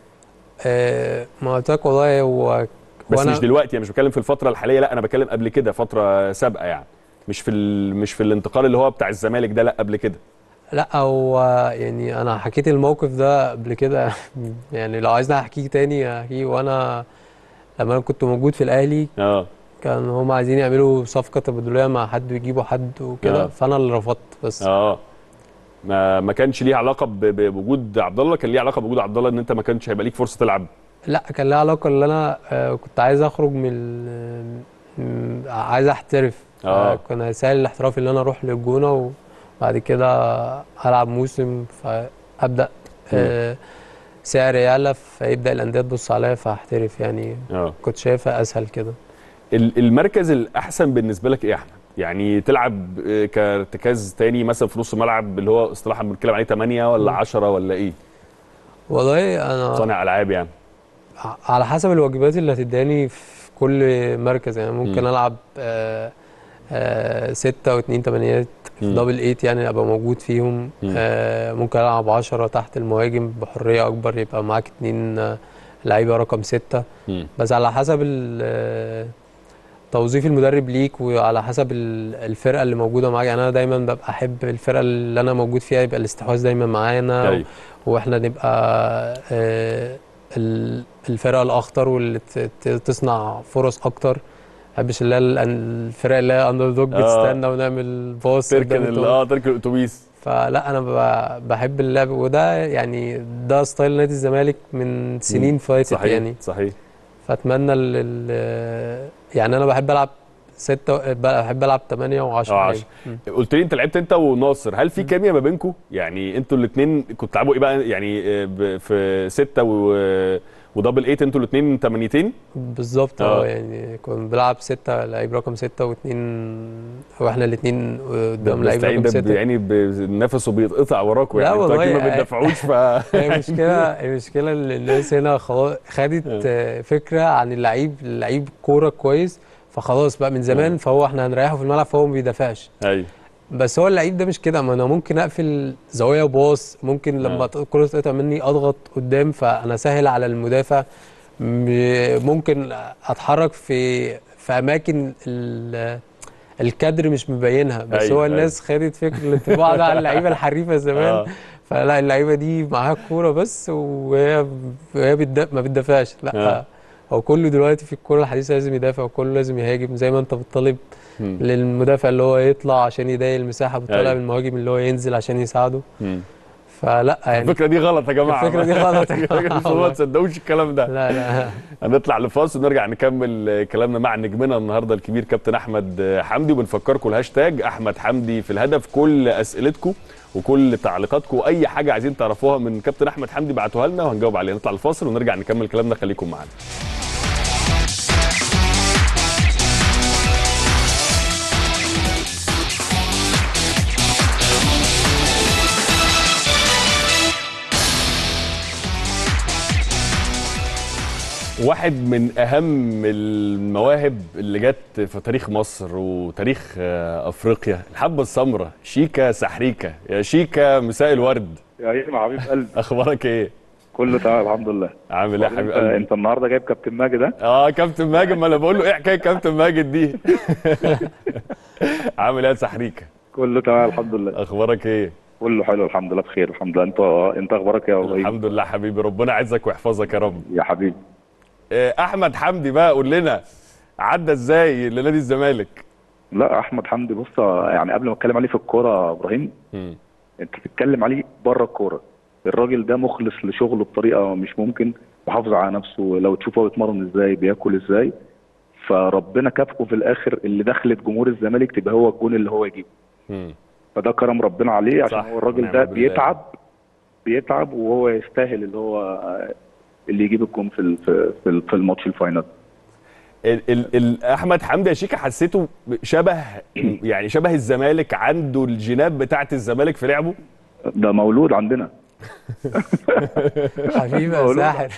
آه، ما قلت لك والله هو بس وأنا- مش دلوقتي يعني مش بتكلم في الفتره الحاليه لا انا بتكلم قبل كده فتره سابقه يعني مش في ال... مش في الانتقال اللي هو بتاع الزمالك ده لا قبل كده لا هو يعني انا حكيت الموقف ده قبل كده يعني لو عايزني احكيه تاني احكيه وانا لما انا كنت موجود في الاهلي اه كان هم عايزين يعملوا صفقه تبادليه مع حد ويجيبوا حد وكده آه. فانا اللي رفضت بس اه ما ما كانش ليه علاقه ب... ب- بوجود عبد الله كان ليه علاقه بوجود عبد الله ان انت ما كانش هيبقى ليك فرصه تلعب لا كان لها علاقه ان انا آه، كنت عايز اخرج من ال- م- عايز احترف آه. كان هيسهل الاحتراف ان انا اروح للجونه وبعد كده العب موسم فابدا آه، سعر يعلى فيبدا الانديه تبص عليا فاحترف يعني اه كنت شايفها اسهل كده ال- المركز الاحسن بالنسبه لك ايه يا احمد يعني تلعب آه، كارتكاز تاني مثلا في نص الملعب اللي هو اصطلاحا بنتكلم عليه 8 ولا مم. 10 ولا ايه والله انا صانع العاب يعني ع- على حسب الواجبات اللي هتداني في كل مركز يعني ممكن مم. العب آه، آه، ستة واتنين تمانيات في مم. دبل ايت يعني ابقى موجود فيهم مم. آه، ممكن العب عشرة تحت المهاجم بحرية اكبر يبقى معاك اتنين آه، لعيبة رقم ستة مم. بس على حسب ال- آه، توظيف المدرب ليك وعلى حسب ال- الفرقة اللي موجودة معاك يعني انا دايما ببقى احب الفرقة اللي انا موجود فيها يبقى الاستحواذ دايما معانا أيوة. واحنا نبقى آه، ال- الفرقه الاخطر واللي ت- ت- تصنع فرص اكتر ما بحبش اللي هي ال- الفرق اللي هي اندر دوج آه. بتستنى ونعمل باص تركن قدام ال- الجول. اه تركن الاتوبيس فلا انا ب- بحب اللعب وده يعني ده ستايل نادي الزمالك من سنين فاتت صحيح يعني صحيح فاتمنى ال ال يعني انا بحب العب ستة بحب العب 8 و10 اه عشرة. قلت لي انت لعبت انت وناصر هل في كيمياء ما بينكم يعني انتوا الاثنين كنتوا بتلعبوا ايه بقى يعني آه، ب- في ستة و ودبل ايت انتوا الاثنين تمانيتين بالظبط آه. اه يعني كنا بنلعب ستة لعيب رقم ستة واثنين واحنا الاثنين قدام لعيب مستعين رقم ده ستة يعني ب- نفسه بيتقطع وراكم لا يعني انتوا والله، اكيد ما آه. بتدافعوش ف هي المشكلة المشكلة ان الناس هنا خلاص خدت آه، فكرة عن اللعيب اللعيب كورة كويس فخلاص بقى من زمان آه. فهو احنا هنريحه في الملعب فهو ما بيدافعش ايوه بس هو اللعيب ده مش كده ما انا ممكن اقفل زوايا باص ممكن لما آه. الكرة تقطع مني اضغط قدام فانا سهل على المدافع م- ممكن اتحرك في في اماكن ال- الكادر مش مبينها بس أيوة، هو الناس خدت فكره الانطباع ده على اللعيبه الحريفه زمان آه. فلا اللعيبه دي معاها الكوره بس وهي وهي بتدا- ما بتدافعش لا آه. هو كله دلوقتي في الكوره الحديثه لازم يدافع وكله لازم يهاجم زي ما انت بتطالب مم. للمدافع اللي هو يطلع عشان يضايق المساحه بتطالب أيوة. المهاجم اللي هو ينزل عشان يساعده مم. فلا يعني الفكره دي غلط يا جماعه الفكرة دي غلط يا جماعة بس ما والله. تصدقوش الكلام ده لا لا هنطلع لفاصل ونرجع نكمل آه، كلامنا مع نجمنا النهارده الكبير كابتن احمد آه، حمدي وبنفكركم الهاشتاج احمد حمدي في الهدف كل اسئلتكم وكل تعليقاتكم واي حاجه عايزين تعرفوها من كابتن احمد حمدي بعتوها لنا وهنجاوب عليها نطلع الفاصل ونرجع نكمل كلامنا خليكم معانا واحد من اهم المواهب اللي جت في تاريخ مصر وتاريخ آه، افريقيا الحبه السمراء شيكا سحريكا يا شيكا مساء الورد يا ايمن حبيب قلبي اخبارك ايه كله تمام الحمد لله عامل ايه يا حبيب انت, قلبي انت النهارده جايب كابتن ماجد ها اه كابتن ماجد ما انا بقول له ايه حكايه كابتن ماجد دي عامل ايه يا سحريكا كله تمام الحمد لله اخبارك ايه كله حلو الحمد لله بخير الحمد لله انت انت اخبارك يا ابراهيم الحمد لله حبيبي ربنا يعزك ويحفظك يا رب يا حبيبي آه، احمد حمدي بقى قول لنا عدى ازاي لنادي الزمالك لا احمد حمدي بص يعني قبل ما اتكلم عليه في الكوره يا ابراهيم مم. انت تتكلم عليه بره الكوره الراجل ده مخلص لشغله بطريقه مش ممكن محافظ على نفسه لو تشوفه هو بيتمرن ازاي بياكل ازاي فربنا كافئه في الاخر اللي دخلت جمهور الزمالك تبقى هو الجون اللي هو يجيبه مم. فده كرم ربنا عليه عشان صح، هو الراجل ونعم ده بالله. بيتعب بيتعب وهو يستاهل اللي هو اللي يجيب الجون في ال- في في في الماتش الفاينل ال ال ال احمد حمدي يا شيكا حسيته شبه يعني شبه الزمالك عنده الجينات بتاعه الزمالك في لعبه ده مولود عندنا حبيبي يا بقول له ساحر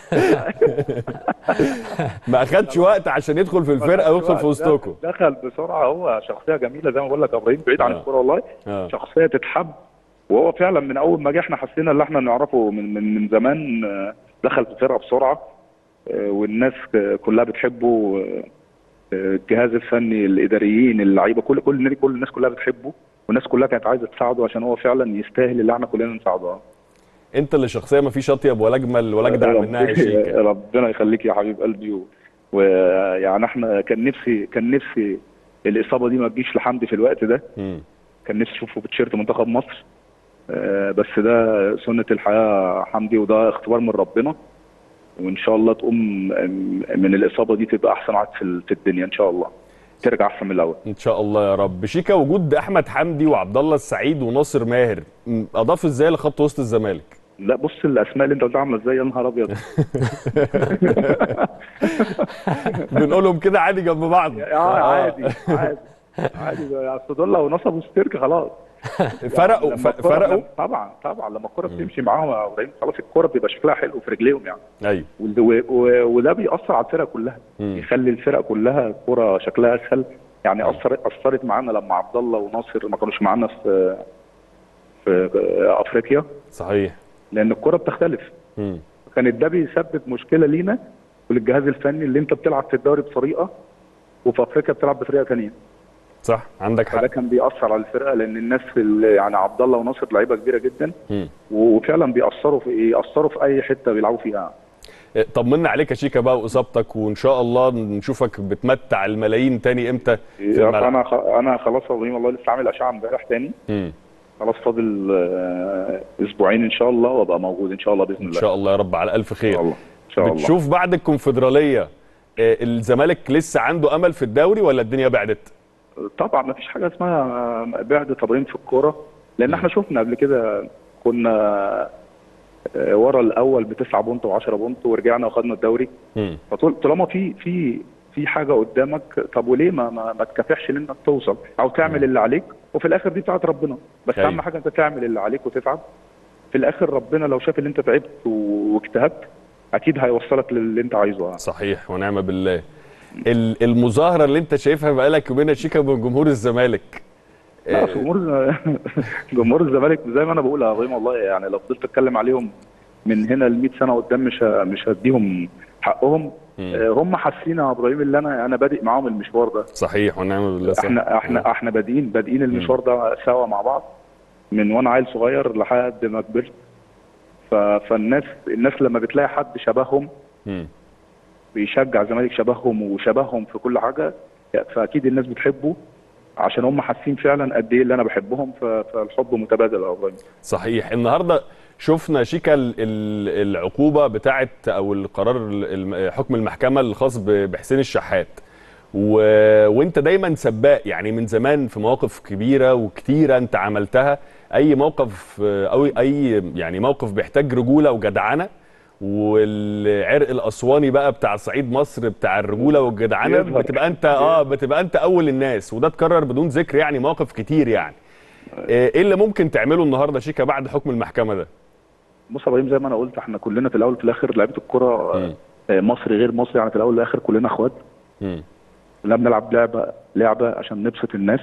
ما اخدش وقت عشان يدخل في الفرقه ويدخل في وسطكم دخل بسرعه هو شخصيه جميله زي ما بقول لك يا ابراهيم بعيد عن آه. الكوره والله آه. شخصيه تتحب وهو فعلا من اول ما جه احنا حسينا اللي احنا نعرفه من من من زمان آه، دخل في الفرقه بسرعه آه، والناس آه، كلها بتحبه آه، آه، الجهاز الفني الاداريين اللعيبه كل كل النادي كل الناس كلها بتحبه والناس كلها كانت عايزه تساعده عشان هو فعلا يستاهل اللي احنا كلنا نساعده انت اللي شخصيه ما فيش اطيب ولا اجمل ولا اجدع منها يا شيكا ربنا يخليك يا حبيب قلبي و- ويعني احنا كان نفسي كان نفسي الاصابه دي ما تجيش لحمدي في الوقت ده مم. كان نفسي اشوفه بتشيرت منتخب مصر آه، بس ده سنه الحياه حمدي وده اختبار من ربنا وان شاء الله تقوم من الاصابه دي تبقى احسن واحد في ال- في الدنيا ان شاء الله ترجع احسن من الاول ان شاء الله يا رب شيكا وجود احمد حمدي وعبد الله السعيد وناصر ماهر م، اضاف ازاي لخط وسط الزمالك لا بص الاسماء اللي انت قلتها عامله ازاي يا نهار ابيض بنقولهم كده عادي جنب بعض اه عادي عادي عادي ده اصل دول لو نصبوا ستيرك خلاص فرقوا لما ف- الكرة- فرقوا طبعا طبعا لما الكره بتمشي معاهم يا ابراهيم خلاص الكره بيبقى شكلها حلو في رجليهم يعني ايوه وال- و- و- وده بيأثر على الفرقه كلها مم. يخلي الفرقه كلها الكره شكلها اسهل يعني اثرت اثرت معانا لما عبد الله وناصر ما كانوش معانا في في افريقيا صحيح لان الكره بتختلف مم. كانت ده بيسبب مشكله لينا وللجهاز الفني اللي انت بتلعب في الدوري بطريقه وفي افريقيا بتلعب بطريقه ثانيه صح عندك فده حق كان بيأثر على الفرقه لان الناس في ال- يعني عبد الله وناصر لعيبه كبيره جدا مم. وفعلا بيأثروا في يأثروا في اي حته بيلعبوا فيها إيه، طمنا عليك يا شيكا بقى واصابتك وان شاء الله نشوفك بتمتع الملايين تاني امتى في الملعب انا خ- انا خلاص يا ابراهيم والله لسه عامل اشعه امبارح تاني مم. خلاص فاضل آه، اسبوعين ان شاء الله وابقى موجود ان شاء الله باذن ان الله شاء الله يا رب على الف ان خير شاء الله ان شاء الله بتشوف بعد الكونفدراليه آه، الزمالك لسه عنده امل في الدوري ولا الدنيا بعدت طبعا ما فيش حاجه اسمها بعد تمرين في الكوره لان احنا شفنا قبل كده كنا آه، ورا الاول بتسعة بونت و10 بونت ورجعنا واخدنا الدوري مم. فطول طالما في في في حاجه قدامك طب وليه ما ما, ما تكافحش ان انك توصل او تعمل اللي عليك وفي الاخر دي بتاعت ربنا بس أيوة. اهم حاجه انت تعمل اللي عليك وتتعب في الاخر ربنا لو شاف ان انت تعبت و- واجتهدت اكيد هيوصلك للي انت عايزه يعني. صحيح ونعم بالله ال- المظاهره اللي انت شايفها بقالك يومين يا شيكا من جمهور الزمالك لا جمهور جمهور الزمالك زي ما انا بقول يا ابراهيم والله يعني لو فضلت اتكلم عليهم من هنا ل 100 سنه قدام مش ه- مش هديهم حقهم آه، هم حاسين يا ابراهيم اللي انا انا بادئ معاهم المشوار ده صحيح ونعم بالله صح احنا احنا احنا بادئين بادئين المشوار ده سوا مع بعض من وانا عيل صغير لحد ما كبرت ف- فالناس الناس لما بتلاقي حد شبههم مم. بيشجع الزمالك شبههم وشبههم في كل حاجه فاكيد الناس بتحبه عشان هم حاسين فعلا قد ايه اللي انا بحبهم ف- فالحب متبادل يا ابراهيم صحيح النهارده شفنا شيكا ال- ال- العقوبه بتاعه او القرار ال- الم- حكم المحكمه الخاص ب- بحسين الشحات و... وانت دايما سباق يعني من زمان في مواقف كبيره وكتيره انت عملتها اي موقف او اي يعني موقف بيحتاج رجوله وجدعنه والعرق الاسواني بقى بتاع صعيد مصر بتاع الرجوله والجدعنه يظهر. بتبقى انت اه بتبقى انت اول الناس وده اتكرر بدون ذكر يعني مواقف كتير يعني ايه اللي ممكن تعمله النهارده شيكا بعد حكم المحكمه ده؟ بص يا ابراهيم زي ما انا قلت احنا كلنا في الاول وفي الاخر لعيبه الكره مم. آه، مصري غير مصري يعني في الاول والاخر كلنا اخوات مم. كلنا بنلعب لعبه لعبه عشان نبسط الناس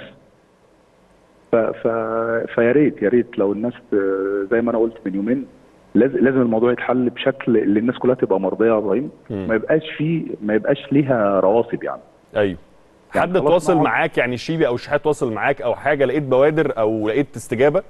ف ف فيا ريت يا ريت لو الناس آه، زي ما انا قلت من يومين لازم لازم الموضوع يتحل بشكل اللي الناس كلها تبقى مرضيه يا ابراهيم مم. ما يبقاش فيه ما يبقاش ليها رواسب يعني ايوه يعني حد خلاص تواصل نقعد- معاك يعني الشيبي او الشحات تواصل معاك او حاجه لقيت بوادر او لقيت استجابه؟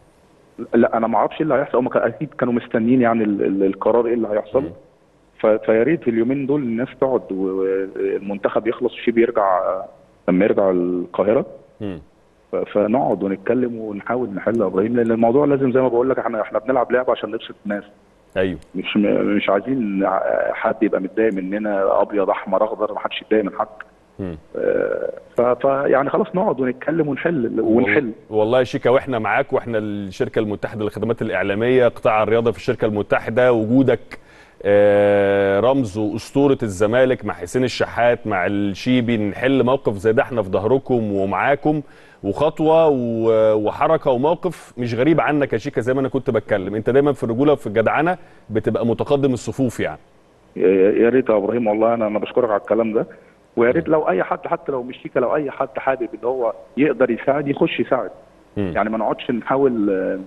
لا انا ما اعرفش ايه اللي هيحصل هم اكيد كانوا مستنيين يعني ال- ال- القرار ايه اللي هيحصل ف- فيا ريت اليومين دول الناس تقعد والمنتخب يخلص وشيبي يرجع آه، لما يرجع القاهره مم. ف- فنقعد ونتكلم ونحاول نحل يا ابراهيم لان الموضوع لازم زي ما بقول لك احنا احنا بنلعب لعبه عشان نبسط الناس ايوه مش م- مش عايزين ع- حد يبقى متضايق مننا ابيض احمر اخضر ما حدش يتضايق من حد مم. آه، ف ف- يعني خلاص نقعد ونتكلم ونحل ونحل والله يا شيكا واحنا معاك واحنا الشركه المتحده للخدمات الاعلاميه قطاع الرياضه في الشركه المتحده وجودك آه، رمز واسطوره الزمالك مع حسين الشحات مع الشيبي نحل موقف زي ده احنا في ظهركم ومعاكم وخطوه و- وحركه وموقف مش غريب عنك يا شيكا زي ما انا كنت بتكلم انت دايما في الرجوله وفي الجدعنه بتبقى متقدم الصفوف يعني يا يا ريت يا ابراهيم والله انا انا بشكرك على الكلام ده ويا ريت لو اي حد حتى لو مش شيكا لو اي حد حابب ان هو يقدر يساعد يخش يساعد مم. يعني ما نقعدش نحاول آه،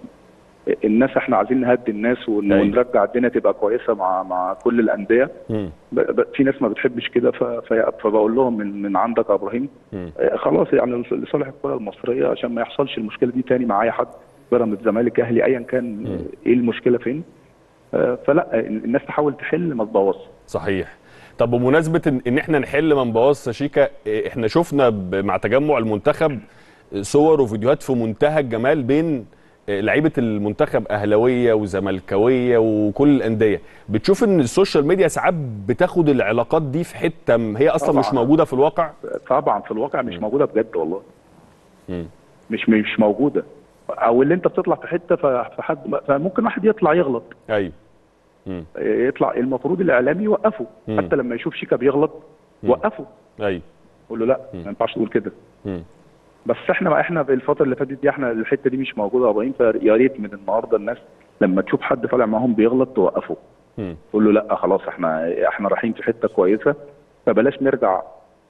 الناس احنا عايزين نهدي الناس ون- أيوة. ونرجع الدنيا تبقى كويسه مع مع كل الانديه مم. ب- ب- في ناس ما بتحبش كده ف- ف- فبقول لهم من من عندك يا ابراهيم مم. آه، خلاص يعني لصالح الكره المصريه عشان ما يحصلش المشكله دي تاني مع اي حد بيراميدز زمالك اهلي ايا كان آه، ايه المشكله فين آه، فلا آه، الناس تحاول تحل ما تبوظش صحيح طب بمناسبه ان إن احنا نحل من بوظ يا شيكا إيه، احنا شفنا ب- مع تجمع المنتخب صور وفيديوهات في منتهى الجمال بين إيه، لعيبه المنتخب اهلاويه وزملكاويه وكل الانديه بتشوف ان السوشيال ميديا ساعات بتاخد العلاقات دي في حته م- هي اصلا طبعاً. مش موجوده في الواقع طبعا في الواقع مش موجوده بجد والله مم. مش مش موجوده او اللي انت بتطلع في حته ف- فحد فممكن واحد يطلع يغلط ايوه مم. يطلع المفروض الاعلامي يوقفه مم. حتى لما يشوف شيكا بيغلط وقفه ايوه قول له لا ما ينفعش تقول كده مم. بس احنا احنا في الفتره اللي فاتت دي احنا الحته دي مش موجوده يا ابراهيم فيا ريت من النهارده الناس لما تشوف حد طالع معاهم بيغلط توقفه مم. تقول له لا خلاص احنا احنا رايحين في حته كويسه فبلاش نرجع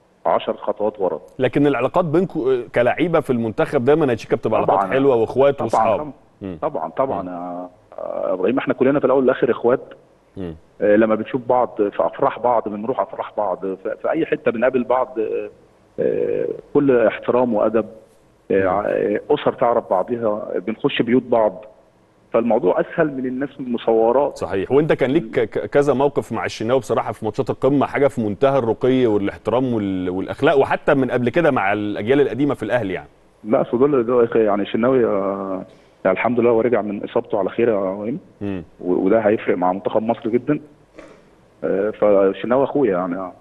10 خطوات ورا لكن العلاقات بينكم كلعيبه في المنتخب دايما يا شيكا بتبقى طبعاً. علاقات حلوه واخوات واصحاب طبعا مم. طبعا طبعا يا يا ابراهيم احنا كلنا في الاول والاخر اخوات مم. آه، لما بنشوف بعض في افراح بعض بنروح افراح بعض في في اي حته بنقابل بعض آه، آه، كل احترام وادب آه، آه، اسر تعرف بعضها بنخش بيوت بعض فالموضوع اسهل من الناس المصورات صحيح وانت كان ليك ك- ك- كذا موقف مع الشناوي بصراحه في ماتشات القمه حاجه في منتهى الرقي والاحترام وال- والاخلاق وحتى من قبل كده مع الاجيال القديمه في الاهلي يعني لا أصل دول دول يعني الشناوي آه، يعني الحمد لله هو رجع من اصابته على خير يا ابراهيم مم. و- وده هيفرق مع منتخب مصر جدا آه، فالشناوي اخويا يعني آه.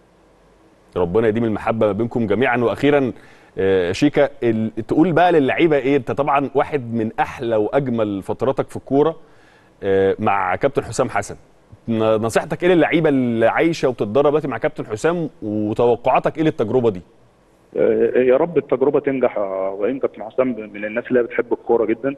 ربنا يديم المحبه ما بينكم جميعا واخيرا آه، شيكا ال- تقول بقى للعيبه ايه انت طبعا واحد من احلى واجمل فتراتك في الكوره آه، مع كابتن حسام حسن ن- نصيحتك ايه للعيبه اللي عايشه وبتتدرب دلوقتي مع كابتن حسام وتوقعاتك ايه للتجربه دي آه، يا رب التجربه تنجح يا ابراهيم كابتن حسام من الناس اللي هي بتحب الكوره جدا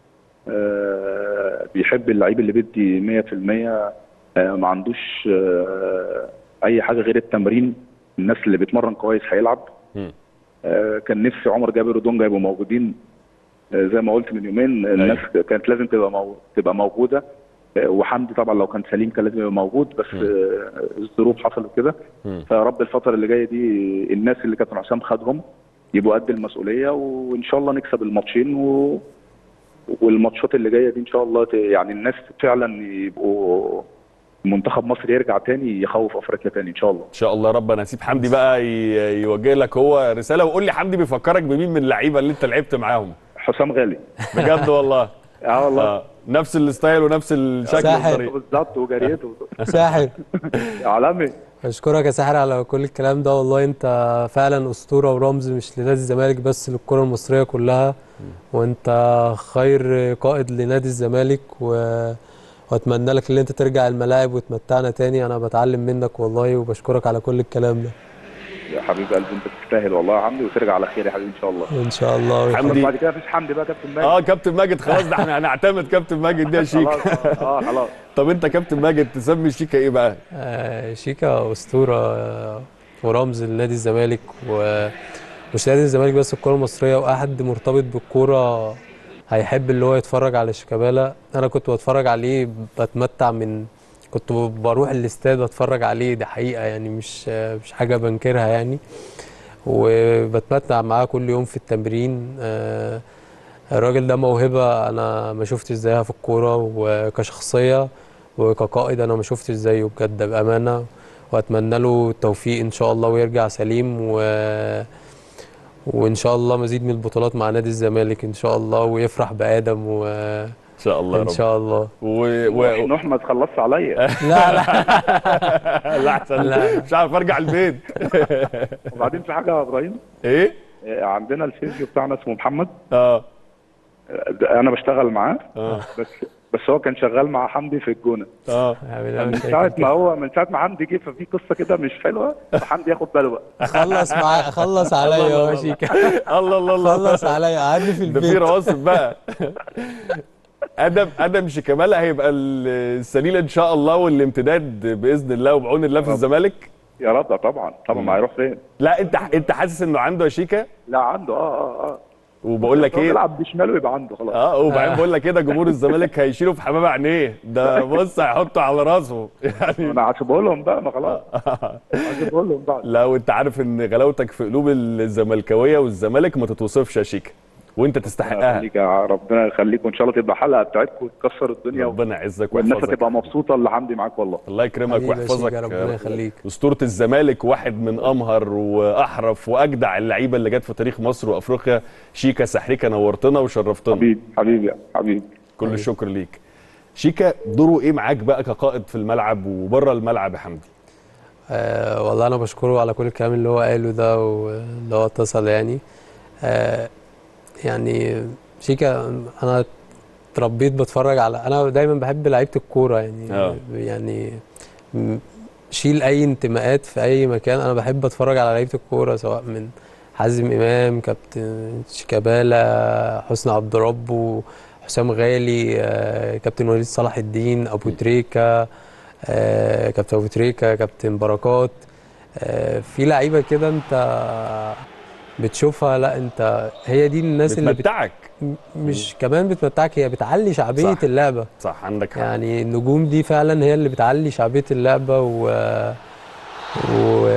آه، بيحب اللعيب اللي بيدي 100% آه، ما عندوش آه، اي حاجه غير التمرين الناس اللي بيتمرن كويس هيلعب مم. آه، كان نفسي عمر جابر ودونجا يبقوا موجودين آه، زي ما قلت من يومين الناس كانت لازم تبقى مو... تبقى موجوده آه، وحمدي طبعا لو كان سليم كان لازم يبقى موجود بس آه، الظروف حصلت كده مم. فيا رب الفتره اللي جايه دي الناس اللي كابتن حسام خدهم يبقوا قد المسؤوليه وان شاء الله نكسب الماتشين و... والماتشات اللي جايه دي ان شاء الله ت... يعني الناس فعلا يبقوا منتخب مصر يرجع تاني يخوف افريقيا تاني ان شاء الله ان شاء الله رب انا هسيب حمدي بقى ي- يوجه لك هو رساله وقول لي حمدي بيفكرك بمين من اللعيبه اللي انت لعبت معاهم حسام غالي بجد والله اه والله آه. نفس الستايل ونفس الشكل ساحر. والطريقه بالظبط وجريته ساحر عالمي اشكرك يا ساحر على كل الكلام ده والله انت فعلا اسطوره ورمز مش لنادي الزمالك بس للكره المصريه كلها وانت خير قائد لنادي الزمالك و... واتمنى لك ان انت ترجع الملاعب وتمتعنا تاني انا بتعلم منك والله وبشكرك على كل الكلام ده يا حبيب قلبي انت تستاهل والله يا حمدي وترجع على خير يا حبيبي ان شاء الله ان شاء الله حمدي. بس بعد كده مفيش حمدي بقى كابتن ماجد اه كابتن ماجد خلاص ده احنا هنعتمد كابتن ماجد ده شيك خلاص اه خلاص طب انت كابتن ماجد تسمي شيكا ايه بقى؟ آه، شيكا اسطوره آه، ورمز لنادي الزمالك ومش نادي الزمالك بس الكره المصريه واحد مرتبط بالكوره هيحب اللي هو يتفرج على شيكابالا انا كنت بتفرج عليه بتمتع من كنت بروح الاستاد اتفرج عليه دي حقيقه يعني مش آه، مش حاجه بنكرها يعني وبتمتع معاه كل يوم في التمرين آه، الراجل ده موهبه انا ما شفتش زيها في الكوره وكشخصيه وكقائد انا ما شفتش زيه بجد بامانه واتمنى له التوفيق ان شاء الله ويرجع سليم و وان شاء الله مزيد من البطولات مع نادي الزمالك ان شاء الله ويفرح بادم وان ان شاء الله يا رب شاء الله و... و... نوح ما تخلصش عليا لا لا لا احسن لا. مش عارف ارجع البيت وبعدين في حاجه يا ابراهيم ايه؟ آه، عندنا الفيزيو بتاعنا اسمه محمد اه آه، ده انا بشتغل معاه اه بس بس هو كان شغال مع حمدي في الجونه اه يعني أنا من مش ساعه هيك ما هو من ساعه ما حمدي جه ففي قصه كده مش حلوه فحمدي ياخد باله بقى خلص معايا خلص عليا يا شيكا الله الله الله خلص عليا قعدني في ده في البيت رواسب بقى ادم ادم شيكابالا هيبقى السليل ان شاء الله والامتداد باذن الله وبعون الله في الزمالك يا رب ده طبعا طبعا ما هيروح فين لا انت انت حاسس انه عنده يا شيكا لا عنده اه اه اه وبقول لك هو ايه بيلعب بشماله يبقى عنده خلاص اه وبعدين بقول لك كده جمهور الزمالك هيشيله في حمام عينيه ده بص هيحطه على راسه يعني انا هسيبه لهم بقى ما خلاص هسيبه لهم بقى لا وانت عارف ان غلاوتك في قلوب الزملكاويه والزمالك ما تتوصفش يا شيكا وانت تستحقها يخليك يا ربنا يخليك وان شاء الله تبقى حلقه بتاعتكم وتكسر الدنيا ربنا يعزك والناس ويحفظك هتبقى مبسوطه اللي حمدي معاك والله الله يكرمك حبيبي يا ويحفظك شيكا، ربنا يخليك. اسطوره الزمالك واحد من امهر واحرف واجدع اللعيبه اللي جت في تاريخ مصر وافريقيا شيكا سحريكا نورتنا وشرفتنا حبيبي حبيبي حبيبي كل الشكر ليك شيكا دوره ايه معاك بقى كقائد في الملعب وبره الملعب يا حمدي آه والله انا بشكره على كل الكلام اللي هو قاله ده واللي هو اتصل يعني آه يعني شيكا انا اتربيت بتفرج على انا دايما بحب لعيبه الكوره يعني آه. يعني م- شيل اي انتماءات في اي مكان انا بحب اتفرج على لعيبه الكوره سواء من حازم امام كابتن شيكابالا حسني عبد ربه حسام غالي آه، كابتن وليد صلاح الدين ابو تريكه آه، كابتن ابو تريكه كابتن بركات آه، في لعيبه كده انت بتشوفها لا انت هي دي الناس اللي بت... بتمتعك مش كمان بتمتعك هي بتعلي شعبيه صح. اللعبه صح عندك حق يعني النجوم دي فعلا هي اللي بتعلي شعبيه اللعبه و و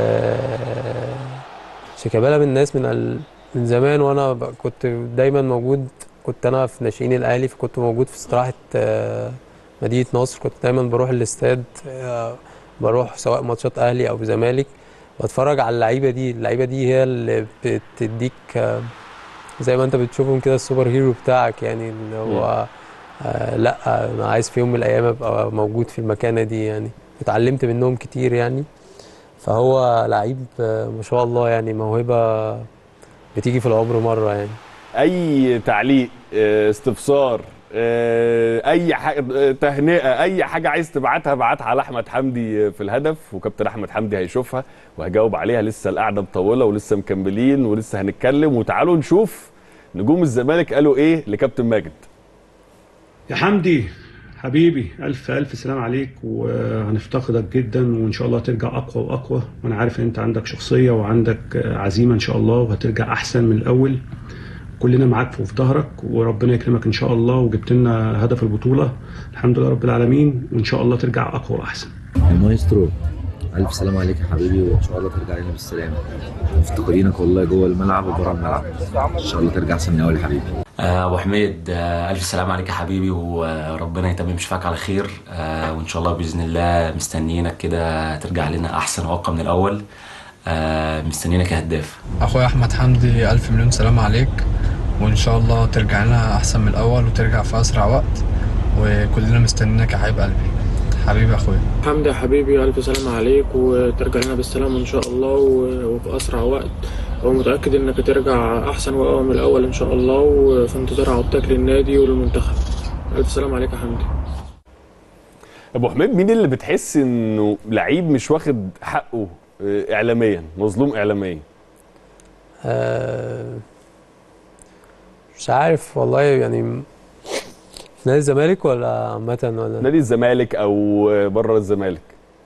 شيكابالا من الناس من ال... من زمان وانا ب... كنت دايما موجود كنت انا في ناشئين الاهلي فكنت موجود في استراحه آه، مدينه نصر كنت دايما بروح الاستاد آه، بروح سواء ماتشات اهلي او زمالك بتفرج على اللعيبه دي اللعيبه دي هي اللي بتديك آه، زي ما انت بتشوفهم كده السوبر هيرو بتاعك يعني اللي هو آه لا انا عايز في يوم من الايام ابقى موجود في المكانه دي يعني اتعلمت منهم كتير يعني فهو لعيب آه، ما شاء الله يعني موهبه بتيجي في العمر مره يعني اي تعليق آه، استفسار آه، اي حاجه آه، تهنئه اي حاجه عايز تبعتها ابعتها على احمد حمدي آه، في الهدف وكابتن احمد حمدي هيشوفها وهجاوب عليها لسه القعده مطوله ولسه مكملين ولسه هنتكلم وتعالوا نشوف نجوم الزمالك قالوا ايه لكابتن ماجد يا حمدي حبيبي ألف ألف سلام عليك وهنفتقدك جدا وإن شاء الله ترجع أقوى وأقوى وأنا عارف إن أنت عندك شخصية وعندك عزيمة إن شاء الله وهترجع أحسن من الأول كلنا معاك وفي ظهرك وربنا يكرمك إن شاء الله وجبت لنا هدف البطولة الحمد لله رب العالمين وإن شاء الله ترجع أقوى وأحسن المايسترو ألف سلام عليك يا حبيبي وإن شاء الله ترجع لنا بالسلامة مفتقدينك والله جوه الملعب وبره الملعب إن شاء الله ترجع أحسن من الأول يا حبيبي آه، ابو حميد آه، الف سلام عليك يا حبيبي وربنا يتمم شفاك على خير آه، وان شاء الله باذن الله مستنيينك كده ترجع لنا احسن واقوى من الاول آه، مستنيينك يا هداف اخويا احمد حمدي الف مليون سلام عليك وان شاء الله ترجع لنا احسن من الاول وترجع في اسرع وقت وكلنا مستنيينك يا حبيب قلبي حبيبي يا اخويا حمدي يا حبيبي ألف سلام عليك وترجع لنا بالسلامة إن شاء الله و- وفي أسرع وقت ومتأكد إنك ترجع أحسن وأقوى من الأول إن شاء الله وفي انتظار عودتك للنادي وللمنتخب ألف سلام عليك يا حمدي ابو حميد مين اللي بتحس انه لعيب مش واخد حقه آه، اعلاميا مظلوم اعلاميا آه، مش عارف والله يعني في نادي الزمالك ولا عامة ولا نادي الزمالك او بره الزمالك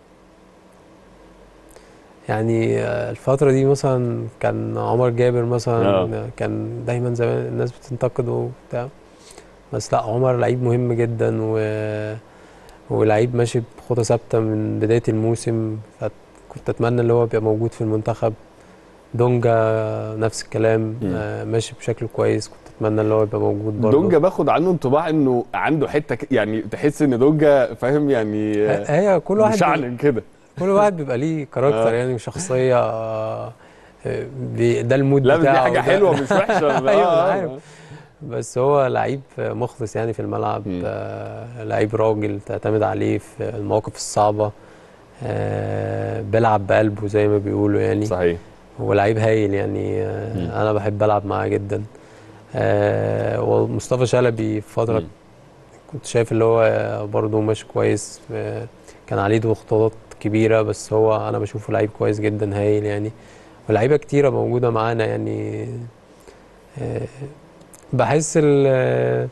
يعني آه، الفترة دي مثلا كان عمر جابر مثلا آه. كان دايما زمان الناس بتنتقده وبتاع بس لا عمر لعيب مهم جدا و ولعيب ماشي بخطى ثابتة من بداية الموسم فكنت أتمنى اللي هو يبقى موجود في المنتخب دونجا نفس الكلام مم. آه، ماشي بشكل كويس كنت أتمنى اللي هو يبقى موجود برضه دونجا باخد عنه انطباع انه عنده حته ك- يعني تحس ان دونجا فاهم يعني آه، هي كل واحد مشعلن كده كل واحد بيبقى ليه كاركتر آه. يعني وشخصيه آه، آه، بي- ده المود لا بس دي بتاعه حاجه ده- حلوه مش وحشه ايوه آه، انا عارف بس هو لعيب مخلص يعني في الملعب مم. آه، لعيب راجل تعتمد عليه في المواقف الصعبه آه، بيلعب بقلبه زي ما بيقولوا يعني صحيح هو لعيب هايل يعني آه، مم. انا بحب العب معاه جدا آه، ومصطفى شلبي في فتره مم. كنت شايف اللي هو برضه ماشي كويس آه، كان عليه ضغوطات كبيره بس هو انا بشوفه لعيب كويس جدا هايل يعني ولاعيبه كتيره موجوده معانا يعني آه، بحس ال آه،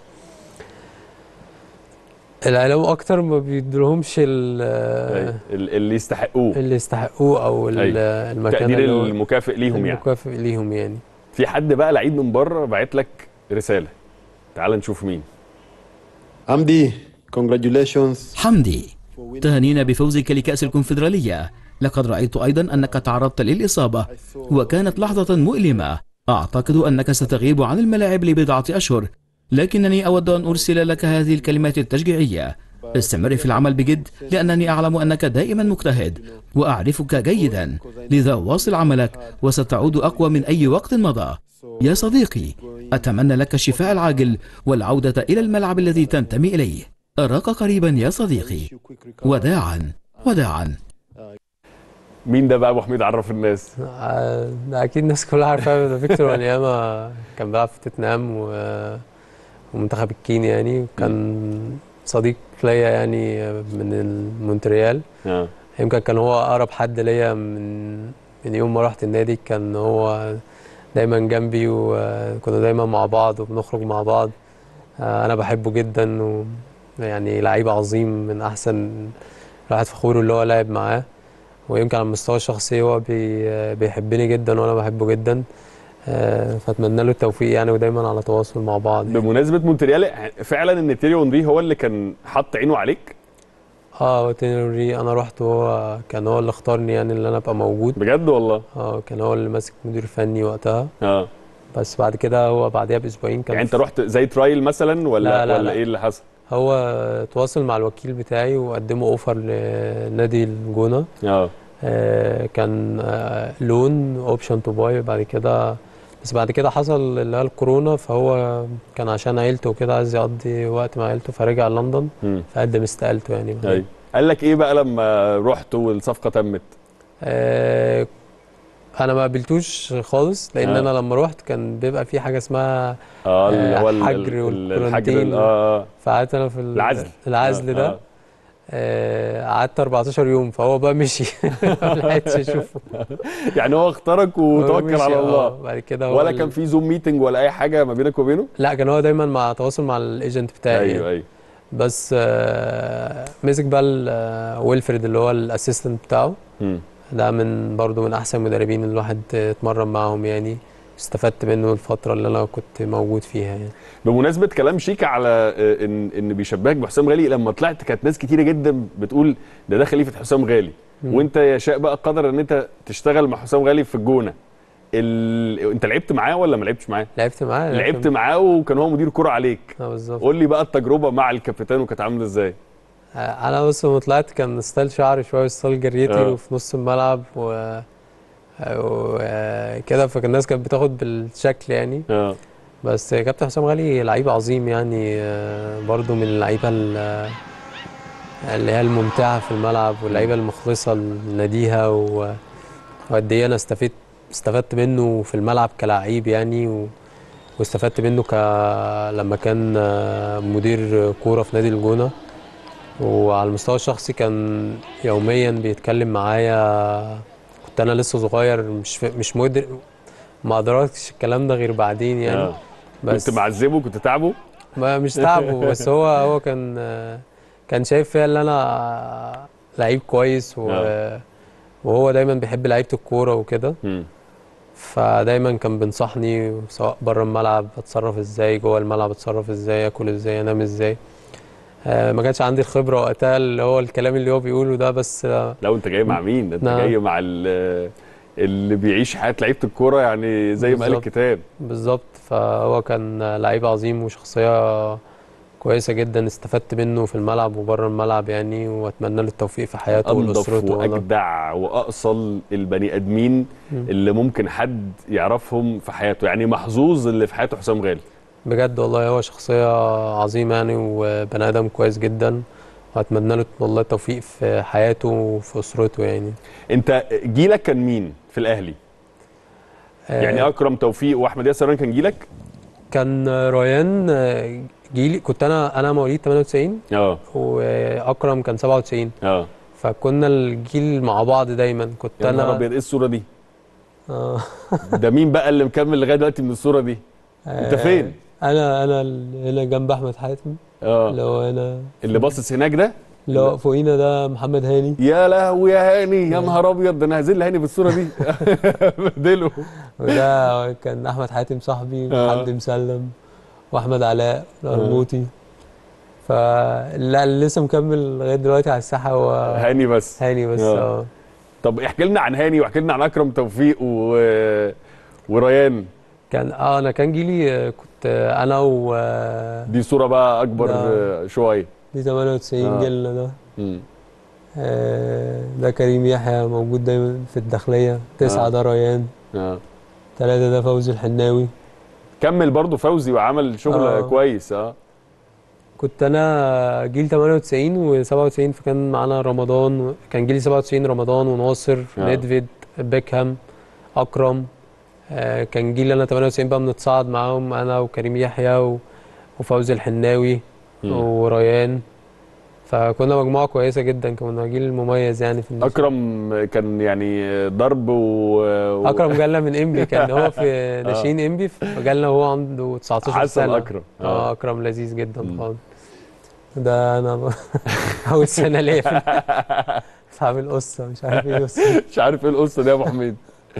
الاعلام اكتر ما بيدولهمش ال- أيوة. ال- اللي يستحقوه اللي يستحقوه او ال- أيوة. المكان تقدير اللي هو المكافئ ليهم يعني المكافئ ليهم يعني في حد بقى لعيب من بره باعت لك رساله تعال نشوف مين حمدي congratulations حمدي تهانينا بفوزك لكأس الكونفدرالية لقد رأيت أيضا أنك تعرضت للإصابة وكانت لحظة مؤلمة أعتقد أنك ستغيب عن الملاعب لبضعة أشهر لكنني أود أن أرسل لك هذه الكلمات التشجيعية استمر في العمل بجد لأنني أعلم أنك دائما مجتهد وأعرفك جيدا لذا واصل عملك وستعود أقوى من أي وقت مضى يا صديقي أتمنى لك الشفاء العاجل والعودة إلى الملعب الذي تنتمي إليه أراك قريبا يا صديقي وداعا وداعا مين ده بقى ابو حميد عرف الناس آه، ده اكيد الناس كلها عارفاه ده فيكتور ونياما كان بيلعب في توتنهام و- ومنتخب الكيني يعني وكان صديق ليا يعني من مونتريال اه يمكن كان هو اقرب حد ليا من من يوم ما رحت النادي كان هو دايما جنبي وكنا دايما مع بعض وبنخرج مع بعض آه، انا بحبه جدا ويعني لعيب عظيم من احسن الواحد فخور اللي هو لعب معاه ويمكن على المستوى الشخصي هو بي بيحبني جدا وانا بحبه جدا آه، فاتمنى له التوفيق يعني ودايما على تواصل مع بعض يعني. بمناسبه مونتريال فعلا ان تيري اونري هو اللي كان حط عينه عليك اه تينوري انا رحت وهو كان هو اللي اختارني يعني اللي انا ابقى موجود بجد والله اه كان هو اللي ماسك مدير فني وقتها اه بس بعد كده هو بعدها باسبوعين كان يعني انت رحت زي ترايل مثلا ولا لا، لا، ولا لا. ايه اللي حصل هو تواصل مع الوكيل بتاعي وقدموا اوفر لنادي الجونه اه آه، كان آه، لون اوبشن تو باي بعد كده بس بعد كده حصل اللي هو الكورونا فهو كان عشان عيلته وكده عايز يقضي وقت مع عيلته فرجع لندن مم. فقدم استقالته يعني ايوه قال لك ايه بقى لما رحت والصفقه تمت آه، انا ما قابلتوش خالص لان آه. انا لما رحت كان بيبقى في حاجه اسمها اه اللي هو ال- حجر ال- ال- والكورنتين. الحجر اه اه فقعدت انا في ال- العزل. العزل آه، ده آه. آه، قعدت 14 يوم فهو بقى مشي ما لحقتش اشوفه يعني هو اختارك هو وتوكل مشي، على آه، الله بعد كده هو ولا ال- كان في زوم ميتنج ولا اي حاجه ما بينك وبينه لا كان هو دايما مع تواصل مع الايجنت بتاعي ايوه يعني. ايوه بس آه، مسك بقى ال- آه، ويلفريد اللي هو الاسيستنت بتاعه مم. ده من برضو من احسن المدربين اللي الواحد اتمرن معاهم يعني استفدت منه الفتره اللي انا كنت موجود فيها يعني بمناسبه كلام شيكا على آه، ان ان بيشبهك بحسام غالي لما طلعت كانت ناس كتيره جدا بتقول ده ده خليفه حسام غالي مم. وانت يشاء بقى قدر ان انت تشتغل مع حسام غالي في الجونه ال... انت لعبت معاه ولا ما لعبتش معاه لعبت معاه لعبت معاه وكان هو مدير كرة عليك اه بالظبط قول لي بقى التجربه مع الكابتن وكانت عامله ازاي آه، انا بص لما طلعت كان ستايل شعري شويه ستايل جريتي آه. وفي نص الملعب و وكده فالناس كانت بتاخد بالشكل يعني اه بس كابتن حسام غالي لعيب عظيم يعني آه، برضو من اللعيبه ال- اللي هي الممتعه في الملعب واللعيبه المخلصه لناديها و- وقد ايه انا استفدت استفدت منه في الملعب كلاعب يعني و... واستفدت منه ك لما كان آه، مدير كوره في نادي الجونه وعلى المستوى الشخصي كان يوميا بيتكلم معايا كنت انا لسه صغير مش ف... مش مدرك ما ادركتش الكلام ده غير بعدين يعني آه. كنت معذبه كنت تعبه ما مش تعبه بس هو هو كان كان شايف فيا ان انا لعيب كويس و آه. وهو دايما بيحب لعيبه الكوره وكده مم. فدايما كان بينصحني سواء بره الملعب اتصرف ازاي جوه الملعب اتصرف ازاي اكل ازاي انام ازاي آه، ما كانش عندي الخبره وقتها اللي هو الكلام اللي هو بيقوله ده بس آه، لو انت جاي مع مين انت نعم. جاي مع ال- اللي بيعيش حياه لعيبه الكوره يعني زي ما قال بالظبط. الكتاب بالظبط فهو كان لعيب عظيم وشخصية كويسة جدا استفدت منه في الملعب وبره الملعب يعني واتمنى له التوفيق في حياته انضف ولأسرته والله. واجدع واصل البني ادمين مم. اللي ممكن حد يعرفهم في حياته يعني محظوظ اللي في حياته حسام غالي بجد والله هو شخصية عظيمة يعني وبني آدم كويس جدا واتمنى له والله التوفيق في حياته وفي أسرته يعني انت جيلك كان مين في الاهلي آه، يعني اكرم توفيق واحمد ياسر ريان كان جيلك كان ريان آه، جيلي كنت أنا أنا مواليد 98 اه وأكرم كان 97 اه فكنا الجيل مع بعض دايما كنت يا نهار أنا ابيض ايه الصوره دي آه. ده مين بقى اللي مكمل لغايه دلوقتي من الصوره دي انت فين انا انا ال- هنا جنب احمد حاتم اه اللي هو هنا اللي باصص هناك ده اللي هو فوقينا ده محمد هاني يا لهوي يا هاني يا نهار ابيض ده انا هزل هاني بالصوره دي بدله وده كان احمد حاتم صاحبي آه. وحمدي مسلم واحمد علاء الارموطي فلا اللي لسه مكمل لغايه دلوقتي على الساحه هو هاني بس هاني بس آه. اه طب احكي لنا عن هاني واحكي لنا عن اكرم توفيق و... وريان كان اه انا كان جيلي آه، كنت آه، انا و آه، دي صوره بقى اكبر ده- آه، شويه دي 98 آه. جيلنا ده مم. آه، ده كريم يحيى موجود دايما في الداخليه تسعه آه. ده ريان اه ثلاثه ده فوزي الحناوي كمل برضو فوزي وعمل شغل آه. كويس اه كنت انا جيل 98 و97 فكان معانا رمضان كان جيلي 97 رمضان وناصر آه. نيدفيد بيكهام اكرم آه، كان جيل انا 98 بقى بنتصاعد معاهم انا وكريم يحيى و- وفوزي الحناوي مم. وريان فكنا مجموعه كويسه جدا كنا جيل مميز يعني في النص. اكرم كان يعني ضرب و... و... اكرم جالنا من انبي كان هو في ناشئين انبي فجالنا وهو عنده 19 عسل سنه أكرم. آه. اه اكرم لذيذ جدا خالص ده انا ب... اول سنه ليا في في عامل قصه مش عارف ايه قصه مش عارف ايه القصه دي يا ابو حميد